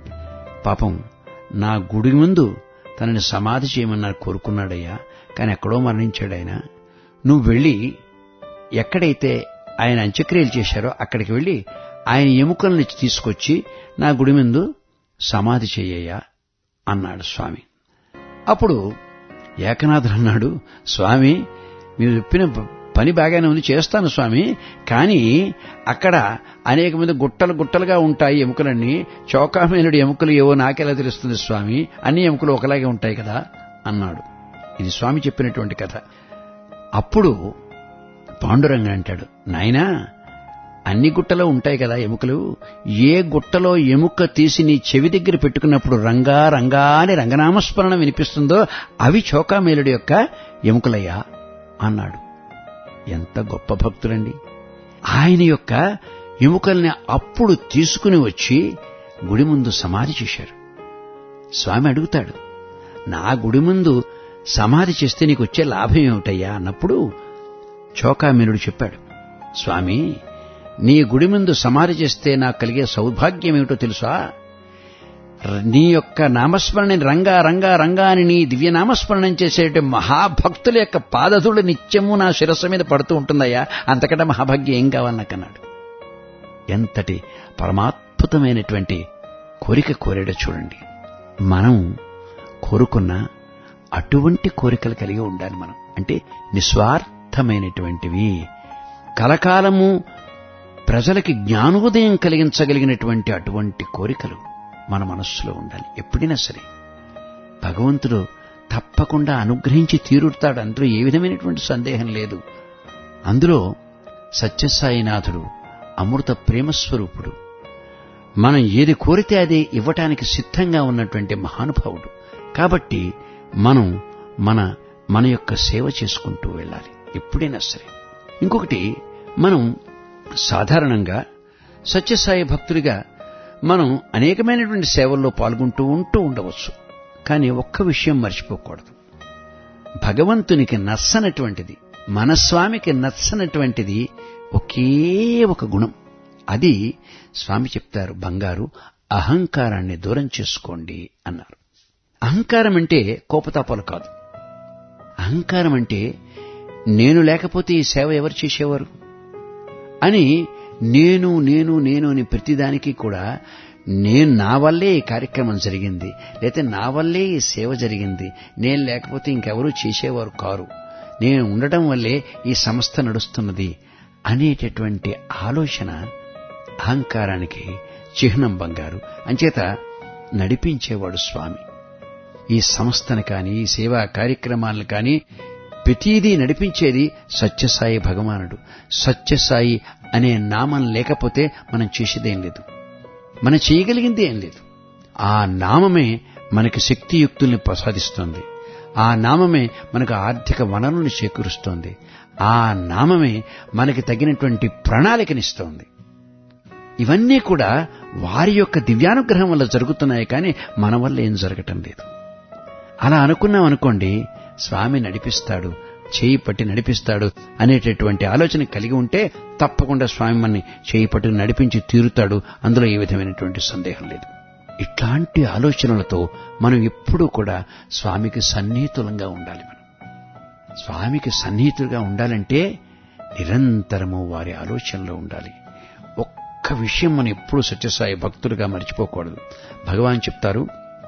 Speaker 5: పాపం నా గుడి ముందు తనని సమాధి చేయమన్నారు కోరుకున్నాడయ్యా కానీ ఎక్కడో మరణించాడు ఆయన నువ్వు వెళ్ళి ఎక్కడైతే ఆయన అంత్యక్రియలు చేశారో అక్కడికి వెళ్ళి ఆయన ఎముకల్ని తీసుకొచ్చి నా గుడి ముందు సమాధి చెయ్యయ్యా అన్నాడు స్వామి అప్పుడు ఏకనాథుడు అన్నాడు స్వామి మీరు చెప్పిన పని బాగానే ఉంది చేస్తాను స్వామి కానీ అక్కడ అనేక మంది గుట్టలు గుట్టలుగా ఉంటాయి ఎముకలన్నీ చౌకామేనుడి ఎముకలు ఏవో నాకెలా తెలుస్తుంది స్వామి అన్ని ఎముకలు ఒకలాగే ఉంటాయి కదా అన్నాడు ఇది స్వామి చెప్పినటువంటి కథ అప్పుడు పాండురంగ అంటాడు నాయనా అన్ని గుట్టలో ఉంటాయి కదా ఎముకలు ఏ గుట్టలో ఎముక తీసి నీ చెవి దగ్గర పెట్టుకున్నప్పుడు రంగా రంగా అని రంగనామస్మరణ వినిపిస్తుందో అవి చోకామేలుడి యొక్క ఎముకలయ్యా అన్నాడు ఎంత గొప్ప భక్తులండి ఆయన యొక్క ఎముకల్ని అప్పుడు తీసుకుని వచ్చి గుడి ముందు సమాధి చేశారు స్వామి అడుగుతాడు నా గుడి ముందు సమాధి చేస్తే నీకు వచ్చే లాభం ఏమిటయ్యా అన్నప్పుడు చోకామీనుడు చెప్పాడు స్వామి నీ గుడి ముందు సమాధి చేస్తే నాకు కలిగే సౌభాగ్యం ఏమిటో తెలుసా నీ యొక్క నామస్మరణ రంగా రంగా రంగా అని నీ దివ్య నామస్మరణం చేసేట మహాభక్తుల యొక్క పాదధుడు నిత్యము నా శిరస్సు మీద పడుతూ ఉంటుందయ్యా అంతకంటే మహాభాగ్యం ఏం కావాలి నాకన్నాడు ఎంతటి పరమాద్భుతమైనటువంటి కోరిక కోరాడో చూడండి మనం కోరుకున్న అటువంటి కోరికలు కలిగి ఉండాలి మనం అంటే నిస్వార్థమైనటువంటివి కలకాలము ప్రజలకి జ్ఞానోదయం కలిగించగలిగినటువంటి అటువంటి కోరికలు మన మనస్సులో ఉండాలి ఎప్పుడైనా సరే భగవంతుడు తప్పకుండా అనుగ్రహించి తీరుతాడు అందులో ఏ విధమైనటువంటి సందేహం లేదు అందులో సత్యసాయినాథుడు అమృత ప్రేమస్వరూపుడు మనం ఏది కోరితే అదే ఇవ్వటానికి సిద్ధంగా ఉన్నటువంటి మహానుభావుడు కాబట్టి మనం మన మన యొక్క సేవ చేసుకుంటూ వెళ్ళాలి ఎప్పుడైనా సరే ఇంకొకటి మనం సాధారణంగా సత్యసాయి భక్తుడిగా మనం అనేకమైనటువంటి సేవల్లో పాల్గొంటూ ఉంటూ ఉండవచ్చు కానీ ఒక్క విషయం మర్చిపోకూడదు భగవంతునికి నచ్చనటువంటిది మన స్వామికి నచ్చనటువంటిది ఒకే ఒక గుణం అది స్వామి చెప్తారు బంగారు అహంకారాన్ని దూరం చేసుకోండి అన్నారు అహంకారం అంటే కోపతాపాలు కాదు అహంకారం అంటే నేను లేకపోతే ఈ సేవ ఎవరు చేసేవారు అని నేను నేను నేను అని ప్రతిదానికి కూడా నేను నా వల్లే ఈ కార్యక్రమం జరిగింది లేకపోతే నా వల్లే ఈ సేవ జరిగింది నేను లేకపోతే ఇంకెవరూ చేసేవారు కారు నేను ఉండటం వల్లే ఈ సంస్థ నడుస్తున్నది అనేటటువంటి ఆలోచన అహంకారానికి చిహ్నం బంగారు అంచేత నడిపించేవాడు స్వామి ఈ సంస్థను కానీ ఈ సేవా కార్యక్రమాలను కానీ ప్రతిదీ నడిపించేది సత్యసాయి భగవానుడు సత్యసాయి అనే నామం లేకపోతే మనం చేసేదేం లేదు మనం చేయగలిగింది ఏం లేదు ఆ నామమే మనకి శక్తియుక్తుల్ని ప్రసాదిస్తోంది ఆ నామమే మనకు ఆర్థిక వనరులను చేకూరుస్తోంది ఆ నామమే మనకి తగినటువంటి ప్రణాళికనిస్తోంది ఇవన్నీ కూడా వారి యొక్క దివ్యానుగ్రహం వల్ల జరుగుతున్నాయి కానీ మన వల్ల ఏం జరగటం లేదు అలా అనుకున్నాం అనుకోండి స్వామి నడిపిస్తాడు చేయి పట్టి నడిపిస్తాడు అనేటటువంటి ఆలోచన కలిగి ఉంటే తప్పకుండా స్వామి మనని చేయి పట్టి నడిపించి తీరుతాడు అందులో ఏ విధమైనటువంటి సందేహం లేదు ఇట్లాంటి ఆలోచనలతో మనం ఎప్పుడూ కూడా స్వామికి సన్నిహితులంగా ఉండాలి మనం స్వామికి సన్నిహితులుగా ఉండాలంటే నిరంతరము వారి ఆలోచనలో ఉండాలి ఒక్క విషయం మనం ఎప్పుడు సత్యసాయి భక్తులుగా మర్చిపోకూడదు భగవాన్ చెప్తారు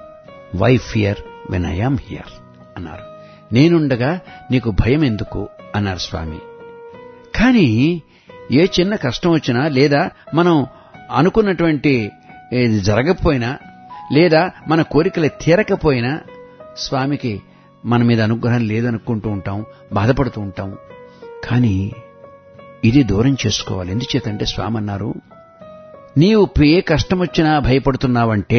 Speaker 5: why fear when I am here అన్నారు నేనుండగా నీకు భయం ఎందుకు అన్నారు స్వామి కానీ ఏ చిన్న కష్టం వచ్చినా లేదా మనం అనుకున్నటువంటి ఏది జరగకపోయినా లేదా మన కోరికలు తీరకపోయినా స్వామికి మన మీద అనుగ్రహం లేదనుకుంటూ ఉంటాం బాధపడుతూ ఉంటాం కానీ ఇది దూరం చేసుకోవాలి ఎందుచేతంటే స్వామి అన్నారు నీవు ఏ కష్టం వచ్చినా భయపడుతున్నావంటే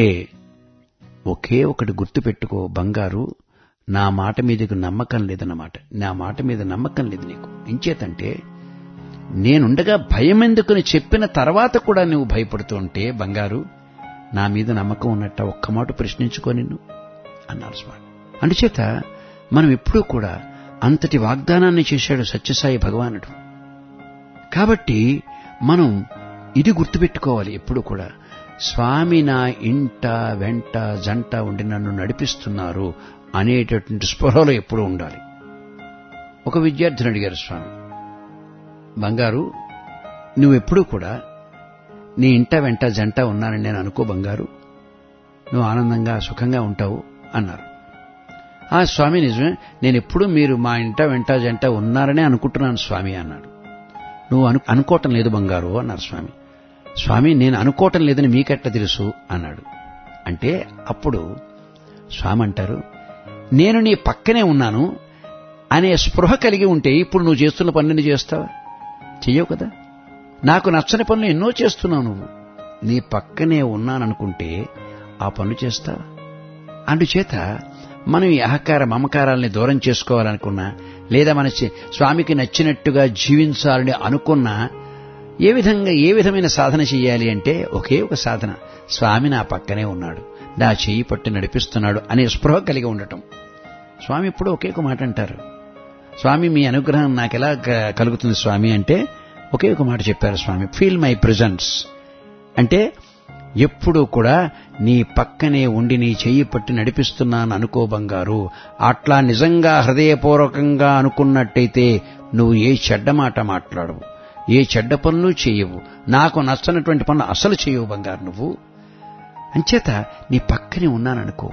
Speaker 5: ఒకే ఒకటి గుర్తుపెట్టుకో బంగారు నా మాట మీదకు నమ్మకం లేదన్నమాట నా మాట మీద నమ్మకం లేదు నీకు ఇంచేతంటే నేనుండగా భయం ఎందుకని చెప్పిన తర్వాత కూడా నువ్వు భయపడుతూ ఉంటే బంగారు నా మీద నమ్మకం ఉన్నట్ట ఒక్క మాట ప్రశ్నించుకో నిన్ను అన్నారు స్వామి అందుచేత మనం ఎప్పుడూ కూడా అంతటి వాగ్దానాన్ని చేశాడు సత్యసాయి భగవానుడు కాబట్టి మనం ఇది గుర్తుపెట్టుకోవాలి ఎప్పుడు కూడా స్వామి నా ఇంట వెంట జంట ఉండి నన్ను నడిపిస్తున్నారు అనేటటువంటి స్పృహలో ఎప్పుడూ ఉండాలి ఒక విద్యార్థిని అడిగారు స్వామి బంగారు నువ్వెప్పుడూ కూడా నీ ఇంట వెంట జంట ఉన్నానని నేను అనుకో బంగారు నువ్వు ఆనందంగా సుఖంగా ఉంటావు అన్నారు ఆ స్వామి నిజమే నేను ఎప్పుడు మీరు మా ఇంట వెంట జంట ఉన్నారనే అనుకుంటున్నాను స్వామి అన్నాడు నువ్వు అను అనుకోవటం లేదు బంగారు అన్నారు స్వామి స్వామి నేను అనుకోవటం లేదని మీకెట్ట తెలుసు అన్నాడు అంటే అప్పుడు స్వామి అంటారు నేను నీ పక్కనే ఉన్నాను అనే స్పృహ కలిగి ఉంటే ఇప్పుడు నువ్వు చేస్తున్న పనులు చేస్తావా చెయ్యవు కదా నాకు నచ్చని పనులు ఎన్నో చేస్తున్నావు నువ్వు నీ పక్కనే ఉన్నాననుకుంటే ఆ పనులు చేస్తావా అందుచేత మనం ఈ అహకార మమకారాల్ని దూరం చేసుకోవాలనుకున్నా లేదా మన చి- స్వామికి నచ్చినట్టుగా జీవించాలని అనుకున్నా ఏ విధంగా ఏ విధమైన సాధన చేయాలి అంటే ఒకే ఒక సాధన స్వామి నా పక్కనే ఉన్నాడు నా చేయి పట్టి నడిపిస్తున్నాడు అనే స్పృహ కలిగి ఉండటం స్వామి ఇప్పుడు ఒకే ఒక మాట అంటారు స్వామి మీ అనుగ్రహం నాకెలా క- కలుగుతుంది స్వామి అంటే ఒకే ఒక మాట చెప్పారు స్వామి ఫీల్ మై ప్రెజెన్స్ అంటే ఎప్పుడూ కూడా నీ పక్కనే ఉండి నీ చెయ్యి పట్టి నడిపిస్తున్నాను అనుకో బంగారు అట్లా నిజంగా హృదయపూర్వకంగా అనుకున్నట్టయితే నువ్వు ఏ చెడ్డ మాట మాట్లాడవు ఏ చెడ్డ పనులు చేయవు నాకు నచ్చనటువంటి పనులు అసలు చేయవు బంగారు నువ్వు అంచేత నీ పక్కనే ఉన్నాననుకో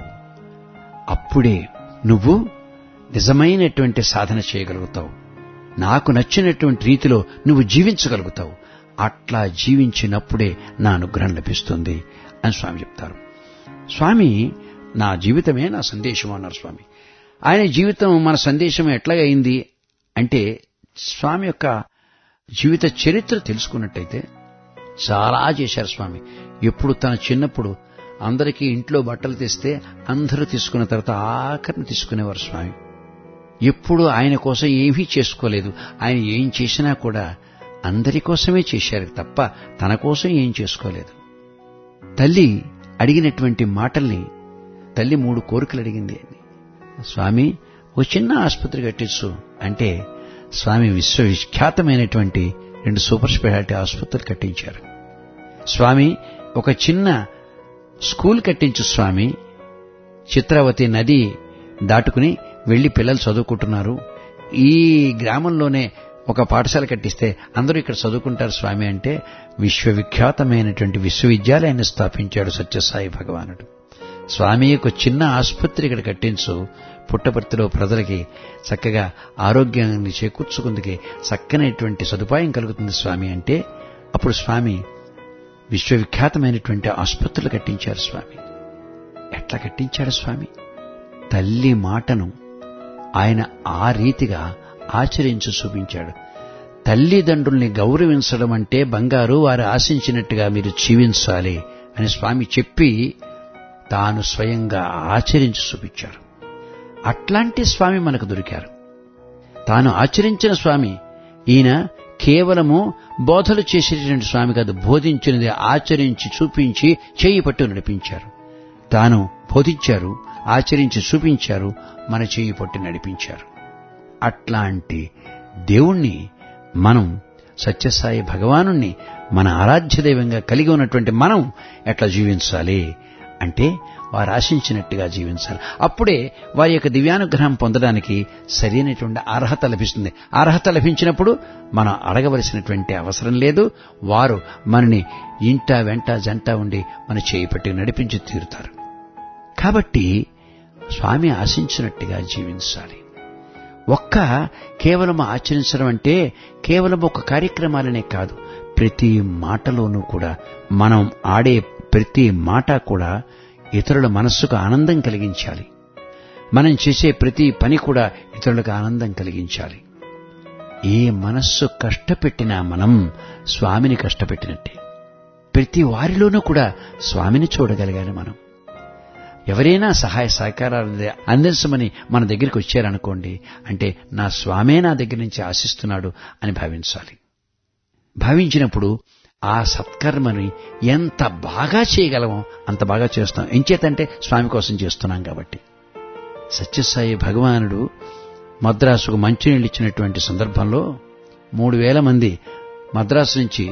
Speaker 5: అప్పుడే నువ్వు నిజమైనటువంటి సాధన చేయగలుగుతావు నాకు నచ్చినటువంటి రీతిలో నువ్వు జీవించగలుగుతావు అట్లా జీవించినప్పుడే నా అనుగ్రహం లభిస్తుంది అని స్వామి చెప్తారు స్వామి నా జీవితమే నా సందేశం అన్నారు స్వామి ఆయన జీవితం మన సందేశం ఎట్లాగైంది అంటే స్వామి యొక్క జీవిత చరిత్ర తెలుసుకున్నట్టయితే చాలా చేశారు స్వామి ఎప్పుడు తన చిన్నప్పుడు అందరికీ ఇంట్లో బట్టలు తెస్తే అందరూ తీసుకున్న తర్వాత ఆఖరిని తీసుకునేవారు స్వామి ఎప్పుడు ఆయన కోసం ఏమీ చేసుకోలేదు ఆయన ఏం చేసినా కూడా అందరి కోసమే చేశారు తప్ప తన కోసం ఏం చేసుకోలేదు తల్లి అడిగినటువంటి మాటల్ని తల్లి మూడు కోరికలు అడిగింది స్వామి ఓ చిన్న ఆసుపత్రి కట్టించు అంటే స్వామి విశ్వవిఖ్యాతమైనటువంటి రెండు సూపర్ స్పెషాలిటీ ఆసుపత్రులు కట్టించారు స్వామి ఒక చిన్న స్కూల్ కట్టించు స్వామి చిత్రావతి నది దాటుకుని వెళ్లి పిల్లలు చదువుకుంటున్నారు ఈ గ్రామంలోనే ఒక పాఠశాల కట్టిస్తే అందరూ ఇక్కడ చదువుకుంటారు స్వామి అంటే విశ్వవిఖ్యాతమైనటువంటి విశ్వవిద్యాలయాన్ని స్థాపించాడు సత్యసాయి భగవానుడు స్వామి ఒక చిన్న ఆసుపత్రి ఇక్కడ కట్టించు పుట్టపర్తిలో ప్రజలకి చక్కగా ఆరోగ్యాన్ని చేకూర్చుకుందుకి చక్కనటువంటి సదుపాయం కలుగుతుంది స్వామి అంటే అప్పుడు స్వామి విశ్వవిఖ్యాతమైనటువంటి ఆసుపత్రులు కట్టించారు స్వామి ఎట్లా కట్టించాడు స్వామి తల్లి మాటను ఆయన ఆ రీతిగా ఆచరించి చూపించాడు తల్లిదండ్రుల్ని గౌరవించడం అంటే బంగారు వారు ఆశించినట్టుగా మీరు జీవించాలి అని స్వామి చెప్పి తాను స్వయంగా ఆచరించి చూపించారు అట్లాంటి స్వామి మనకు దొరికారు తాను ఆచరించిన స్వామి ఈయన కేవలము బోధలు చేసేటువంటి స్వామి కాదు బోధించినది ఆచరించి చూపించి చేయి పట్టు నడిపించారు తాను బోధించారు ఆచరించి చూపించారు మన చేయి పట్టు నడిపించారు అట్లాంటి దేవుణ్ణి మనం సత్యసాయి భగవానుణ్ణి మన ఆరాధ్య దైవంగా కలిగి ఉన్నటువంటి మనం ఎట్లా జీవించాలి అంటే వారు ఆశించినట్టుగా జీవించాలి అప్పుడే వారి యొక్క దివ్యానుగ్రహం పొందడానికి సరైనటువంటి అర్హత లభిస్తుంది అర్హత లభించినప్పుడు మనం అడగవలసినటువంటి అవసరం లేదు వారు మనని ఇంట వెంట జంట ఉండి మన చేయి పట్టి నడిపించి తీరుతారు కాబట్టి స్వామి ఆశించినట్టుగా జీవించాలి ఒక్క కేవలం ఆచరించడం అంటే కేవలం ఒక కార్యక్రమాలనే కాదు ప్రతి మాటలోనూ కూడా మనం ఆడే ప్రతి మాట కూడా ఇతరుల మనస్సుకు ఆనందం కలిగించాలి మనం చేసే ప్రతి పని కూడా ఇతరులకు ఆనందం కలిగించాలి ఏ మనస్సు కష్టపెట్టినా మనం స్వామిని కష్టపెట్టినట్టే ప్రతి వారిలోనూ కూడా స్వామిని చూడగలిగాలి మనం ఎవరైనా సహాయ సహకారాలు అందించమని మన దగ్గరికి వచ్చారనుకోండి అంటే నా స్వామే నా దగ్గర నుంచి ఆశిస్తున్నాడు అని భావించాలి భావించినప్పుడు ఆ సత్కర్మని ఎంత బాగా చేయగలమో అంత బాగా చేస్తాం ఎంచేతంటే స్వామి కోసం చేస్తున్నాం కాబట్టి సత్యసాయి భగవానుడు మద్రాసుకు మంచినీళ్ళు ఇచ్చినటువంటి సందర్భంలో మూడు వేల మంది మద్రాసు నుంచి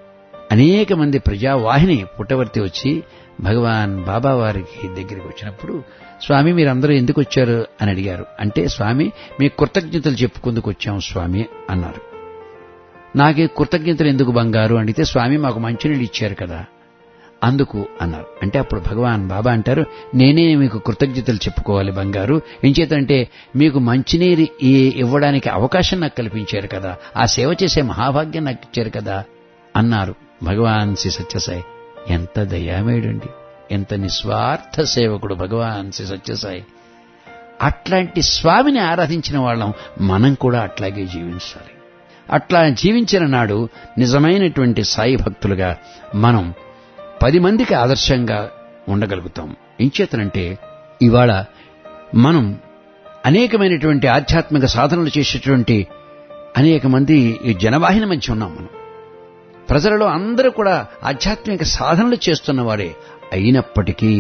Speaker 5: అనేక మంది ప్రజావాహిని పుట్టవర్తి వచ్చి భగవాన్ బాబా వారికి దగ్గరికి వచ్చినప్పుడు స్వామి మీరందరూ ఎందుకు వచ్చారు అని అడిగారు అంటే స్వామి మీ కృతజ్ఞతలు చెప్పుకుందుకు వచ్చాం స్వామి అన్నారు నాకే కృతజ్ఞతలు ఎందుకు బంగారు అడిగితే స్వామి మాకు మంచినీళ్ళు ఇచ్చారు కదా అందుకు అన్నారు అంటే అప్పుడు భగవాన్ బాబా అంటారు నేనే మీకు కృతజ్ఞతలు చెప్పుకోవాలి బంగారు ఎంచేతంటే మీకు మంచినీరు ఇవ్వడానికి అవకాశం నాకు కల్పించారు కదా ఆ సేవ చేసే మహాభాగ్యం నాకు ఇచ్చారు కదా అన్నారు భగవాన్ శ్రీ సత్యసాయి ఎంత దయామేడండి ఎంత నిస్వార్థ సేవకుడు భగవాన్ శ్రీ సత్యసాయి అట్లాంటి స్వామిని ఆరాధించిన వాళ్ళం మనం కూడా అట్లాగే జీవించాలి అట్లా జీవించిన నాడు నిజమైనటువంటి సాయి భక్తులుగా మనం పది మందికి ఆదర్శంగా ఉండగలుగుతాం ఇంచేతనంటే ఇవాళ మనం అనేకమైనటువంటి ఆధ్యాత్మిక సాధనలు చేసేటువంటి అనేక మంది ఈ జనవాహిని మధ్య ఉన్నాం మనం ప్రజలలో అందరూ కూడా ఆధ్యాత్మిక సాధనలు చేస్తున్నవారే అయినప్పటికీ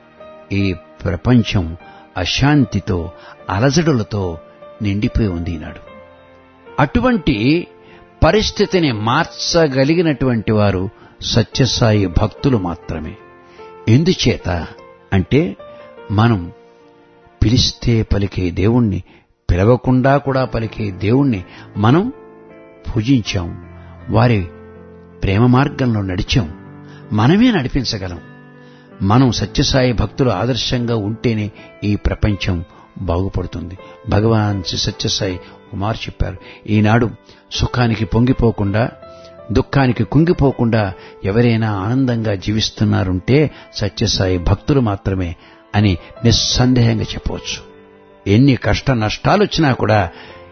Speaker 5: ఈ ప్రపంచం అశాంతితో అలజడులతో నిండిపోయి ఉంది ఈనాడు అటువంటి పరిస్థితిని మార్చగలిగినటువంటి వారు సత్యసాయి భక్తులు మాత్రమే ఎందుచేత అంటే మనం పిలిస్తే పలికే దేవుణ్ణి పిలవకుండా కూడా పలికే దేవుణ్ణి మనం పూజించాం వారి ప్రేమ మార్గంలో నడిచాం మనమే నడిపించగలం మనం సత్యసాయి భక్తులు ఆదర్శంగా ఉంటేనే ఈ ప్రపంచం బాగుపడుతుంది భగవాన్ శ్రీ సత్యసాయి కుమార్ చెప్పారు ఈనాడు సుఖానికి పొంగిపోకుండా దుఃఖానికి కుంగిపోకుండా ఎవరైనా ఆనందంగా జీవిస్తున్నారుంటే సత్యసాయి భక్తులు మాత్రమే అని నిస్సందేహంగా చెప్పవచ్చు ఎన్ని కష్ట నష్టాలు వచ్చినా కూడా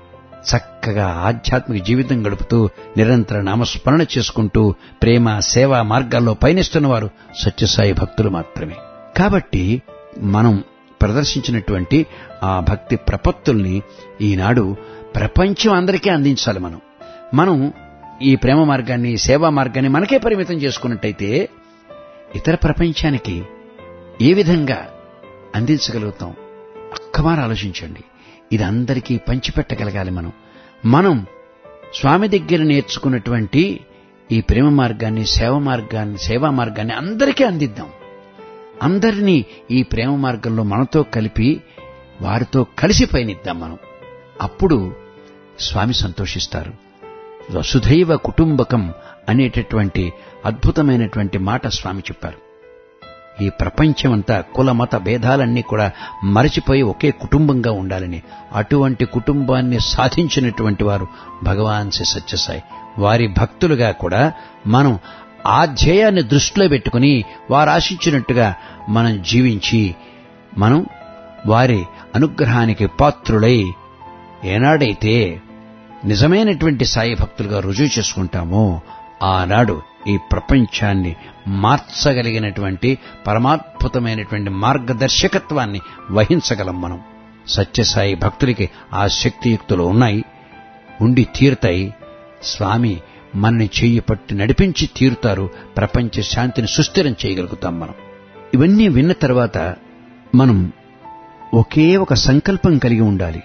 Speaker 5: చక్కగా ఆధ్యాత్మిక జీవితం గడుపుతూ నిరంతర నామస్మరణ చేసుకుంటూ ప్రేమ సేవా మార్గాల్లో పయనిస్తున్న వారు సత్యసాయి భక్తులు మాత్రమే కాబట్టి మనం ప్రదర్శించినటువంటి ఆ భక్తి ప్రపత్తుల్ని ఈనాడు ప్రపంచం అందరికీ అందించాలి మనం మనం ఈ ప్రేమ మార్గాన్ని సేవా మార్గాన్ని మనకే పరిమితం చేసుకున్నట్టయితే ఇతర ప్రపంచానికి ఏ విధంగా అందించగలుగుతాం ఒక్కమారు ఆలోచించండి ఇది అందరికీ పంచిపెట్టగలగాలి మనం మనం స్వామి దగ్గర నేర్చుకున్నటువంటి ఈ ప్రేమ మార్గాన్ని సేవ మార్గాన్ని సేవా మార్గాన్ని అందరికీ అందిద్దాం అందరినీ ఈ ప్రేమ మార్గంలో మనతో కలిపి వారితో కలిసి పయనిద్దాం మనం అప్పుడు స్వామి సంతోషిస్తారు వసుధైవ కుటుంబకం అనేటటువంటి అద్భుతమైనటువంటి మాట స్వామి చెప్పారు ఈ ప్రపంచమంతా కుల మత భేదాలన్నీ కూడా మరచిపోయి ఒకే కుటుంబంగా ఉండాలని అటువంటి కుటుంబాన్ని సాధించినటువంటి వారు భగవాన్ శ్రీ సత్యసాయి వారి భక్తులుగా కూడా మనం ఆ ధ్యేయాన్ని దృష్టిలో పెట్టుకుని వారు ఆశించినట్టుగా మనం జీవించి మనం వారి అనుగ్రహానికి పాత్రులై ఏనాడైతే నిజమైనటువంటి సాయి భక్తులుగా రుజువు చేసుకుంటామో ఆనాడు ఈ ప్రపంచాన్ని మార్చగలిగినటువంటి పరమాద్భుతమైనటువంటి మార్గదర్శకత్వాన్ని వహించగలం మనం సత్యసాయి భక్తులకి ఆ శక్తియుక్తులు ఉన్నాయి ఉండి తీరుతాయి స్వామి మనని చెయ్యి పట్టి నడిపించి తీరుతారు ప్రపంచ శాంతిని సుస్థిరం చేయగలుగుతాం మనం ఇవన్నీ విన్న తర్వాత మనం ఒకే ఒక సంకల్పం కలిగి ఉండాలి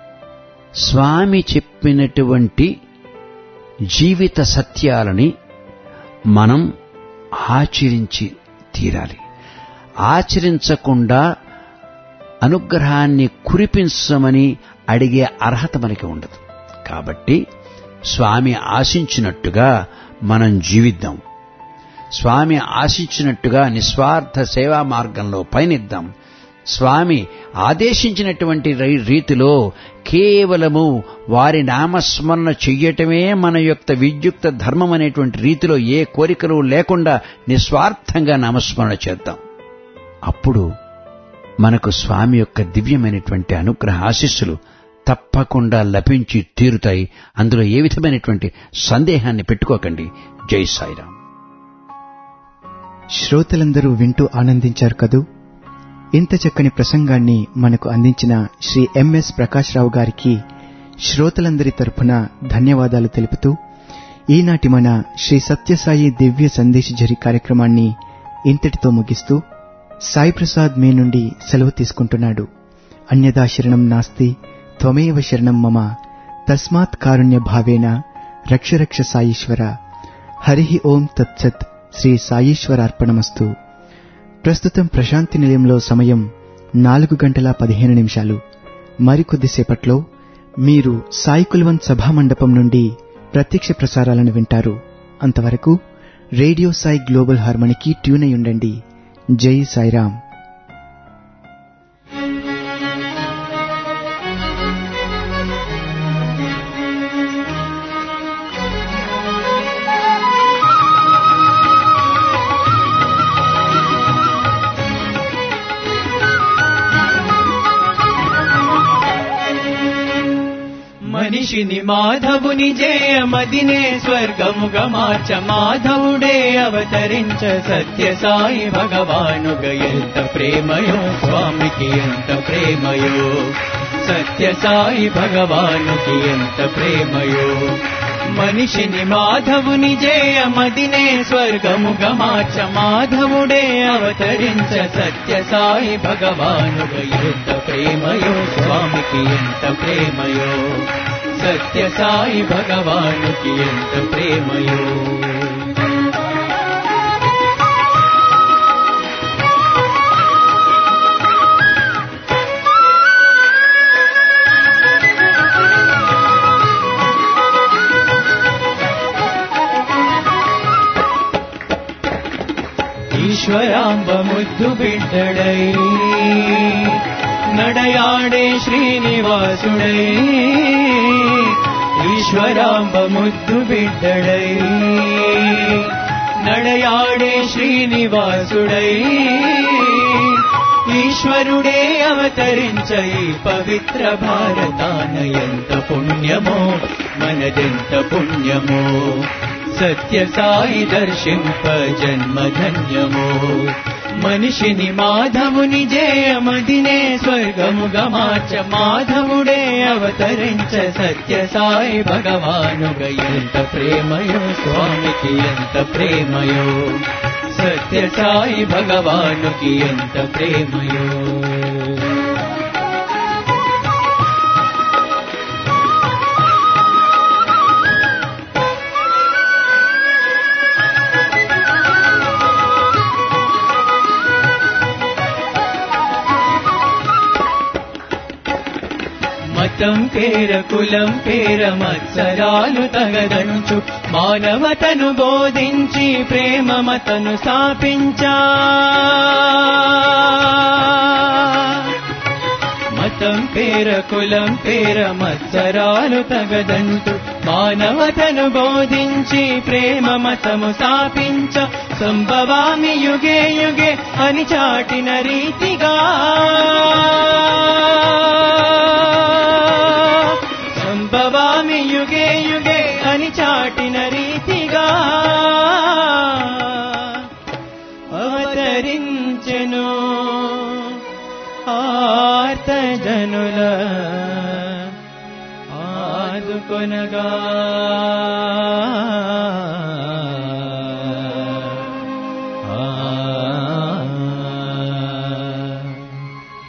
Speaker 5: స్వామి చెప్పినటువంటి జీవిత సత్యాలని మనం ఆచరించి తీరాలి ఆచరించకుండా అనుగ్రహాన్ని కురిపించమని అడిగే అర్హత మనకి ఉండదు కాబట్టి స్వామి ఆశించినట్టుగా మనం జీవిద్దాం స్వామి ఆశించినట్టుగా నిస్వార్థ సేవా మార్గంలో పయనిద్దాం స్వామి ఆదేశించినటువంటి రై- రీతిలో కేవలము వారి నామస్మరణ చెయ్యటమే మన యొక్క విద్యుక్త ధర్మం అనేటువంటి రీతిలో ఏ కోరికలు లేకుండా నిస్వార్థంగా నామస్మరణ చేద్దాం అప్పుడు మనకు స్వామి యొక్క దివ్యమైనటువంటి అనుగ్రహ ఆశీస్సులు తప్పకుండా లభించి తీరుతాయి అందులో ఏ విధమైనటువంటి సందేహాన్ని పెట్టుకోకండి జై సాయిరాం
Speaker 3: శ్రోతలందరూ వింటూ ఆనందించారు కదూ ఇంత చక్కని ప్రసంగాన్ని మనకు అందించిన శ్రీ ఎంఎస్ ప్రకాశ్రావు గారికి శ్రోతలందరి తరపున ధన్యవాదాలు తెలుపుతూ ఈనాటి మన శ్రీ సత్యసాయి దివ్య సందేశ జరి కార్యక్రమాన్ని ఇంతటితో ముగిస్తూ సాయి ప్రసాద్ మీ నుండి సెలవు తీసుకుంటున్నాడు అన్యదా శరణం నాస్తి త్వమేవ శరణం మమ తస్మాత్ కారుణ్య భావేన రక్ష రక్ష సాయీశ్వర హరి ఓం తత్సత్ శ్రీ సాయీశ్వరార్పణమస్తు ప్రస్తుతం ప్రశాంతి నిలయంలో సమయం నాలుగు గంటల పదిహేను నిమిషాలు మరికొద్దిసేపట్లో మీరు సాయి కుల్వంత్ సభామండపం నుండి ప్రత్యక్ష ప్రసారాలను వింటారు అంతవరకు రేడియో సాయి గ్లోబల్ హార్మనీకి ట్యూన్ అయి ఉండండి జై సాయిరాం
Speaker 6: మనిషిని మాధవుని జయమదినే స్వర్గముగ మార్చ మాధవుడే అవతరించ సత్య సాయి భగవానుగ ఎంత ప్రేమయో స్వామికి ఎంత ప్రేమయో సత్య సాయి భగవానుకి ఎంత ప్రేమయో మనిషిని మాధవుని జయమదినే స్వర్గముగ మార్చ మాధవుడే అవతరించ సత్య సాయి భగవానుగ ఎంత ప్రేమయో స్వామికి ఎంత ప్రేమయో సత్య సాయి భగవానుకి ఎంత ప్రేమయో ఈశ్వరాంబ ముద్దు బిడ్డడై నడయాడే శ్రీనివాసుడై ఈశ్వరాంబ ముద్దు బిడ్డడై నడయాడే శ్రీనివాసుడై ఈశ్వరుడే అవతరించ ఈ పవిత్ర భారతాన ఎంత పుణ్యమో మనదెంత పుణ్యమో సత్య సాయి దర్శింప జన్మ ధన్యమో మనిషిని మాధవుని జయమదినే స్వర్గముగా మార్చ మాధవుడే అవతరించ సత్య సాయి భగవానుగ ఎంత ప్రేమయో స్వామికి ఎంత ప్రేమయో సత్య సాయి భగవానుకి ఎంత ప్రేమయో మతం పేర కులం పేర మత్సరాలు తగదంచు మానవతను బోధించి ప్రేమ మతను స్థాపించా మతం పేర కులం పేర మత్సరాలు తగదంటూ మానవతను బోధించి ప్రేమ మతము స్థాపించ సంభవామి యుగే యుగే అని చాటిన రీతిగా సంభవామి యుగే యుగే అని చాటిన రీతిగా అవతరించెను ఆర్తజనుల ఆదుకొనగా ఆ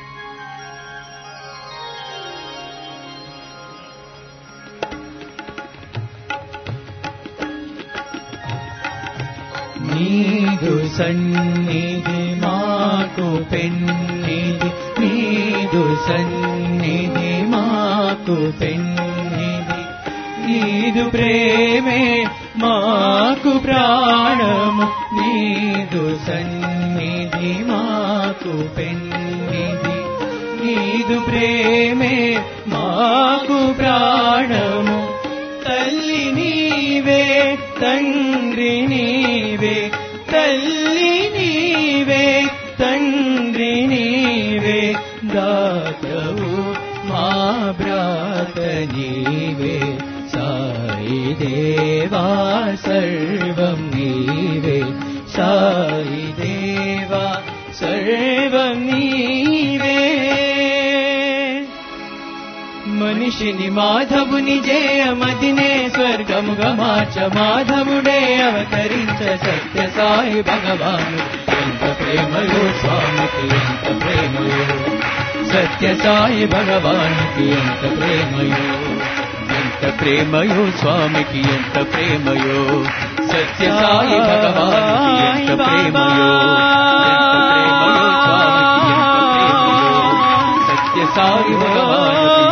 Speaker 6: నీదు సన్నిధి మాకు పెన్నిధి నీదు సన్నిధి మాకు పెన్నిధి నీదు ప్రేమే మాకు ప్రాణము నీదు సన్నిధి మాకు పెన్నిధి నీదు ప్రేమే మాకు ప్రాణము తల్లి నీవే తండ్రి నీవే తల్లి నీవే తండ్రి నీవే దాతవు మా భ్రాత నీవే సాయి దేవా సర్వం నీవే సాయి దేవా సర్వం నీవే మనిషిని మాధవుని జయమదినే స్వర్గముగా మార్చ మాధవుడే అవతరించ సత్య సాయి భగవాను ఎంత ప్రేమయో స్వామికి ఎంత ప్రేమయో సత్య సాయి భగవానికి ఎంత ప్రేమయో ఎంత ప్రేమయో స్వామికి ఎంత ప్రేమయో సత్య సాయి భగవానికి ఎంత ప్రేమయో ఎంత ప్రేమయో స్వామికి ఎంత ప్రేమయో సత్య సాయి భగవానికి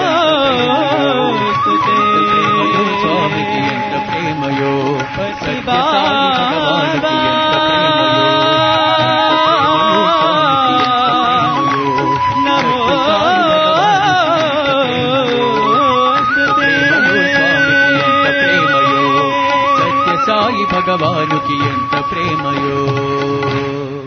Speaker 6: స్వామికి ఎంత ప్రేమయో సత్య సాయి భగవానికి ఎంత ప్రేమయో సత్య సాయి భగవానుకి ఎంత ప్రేమయో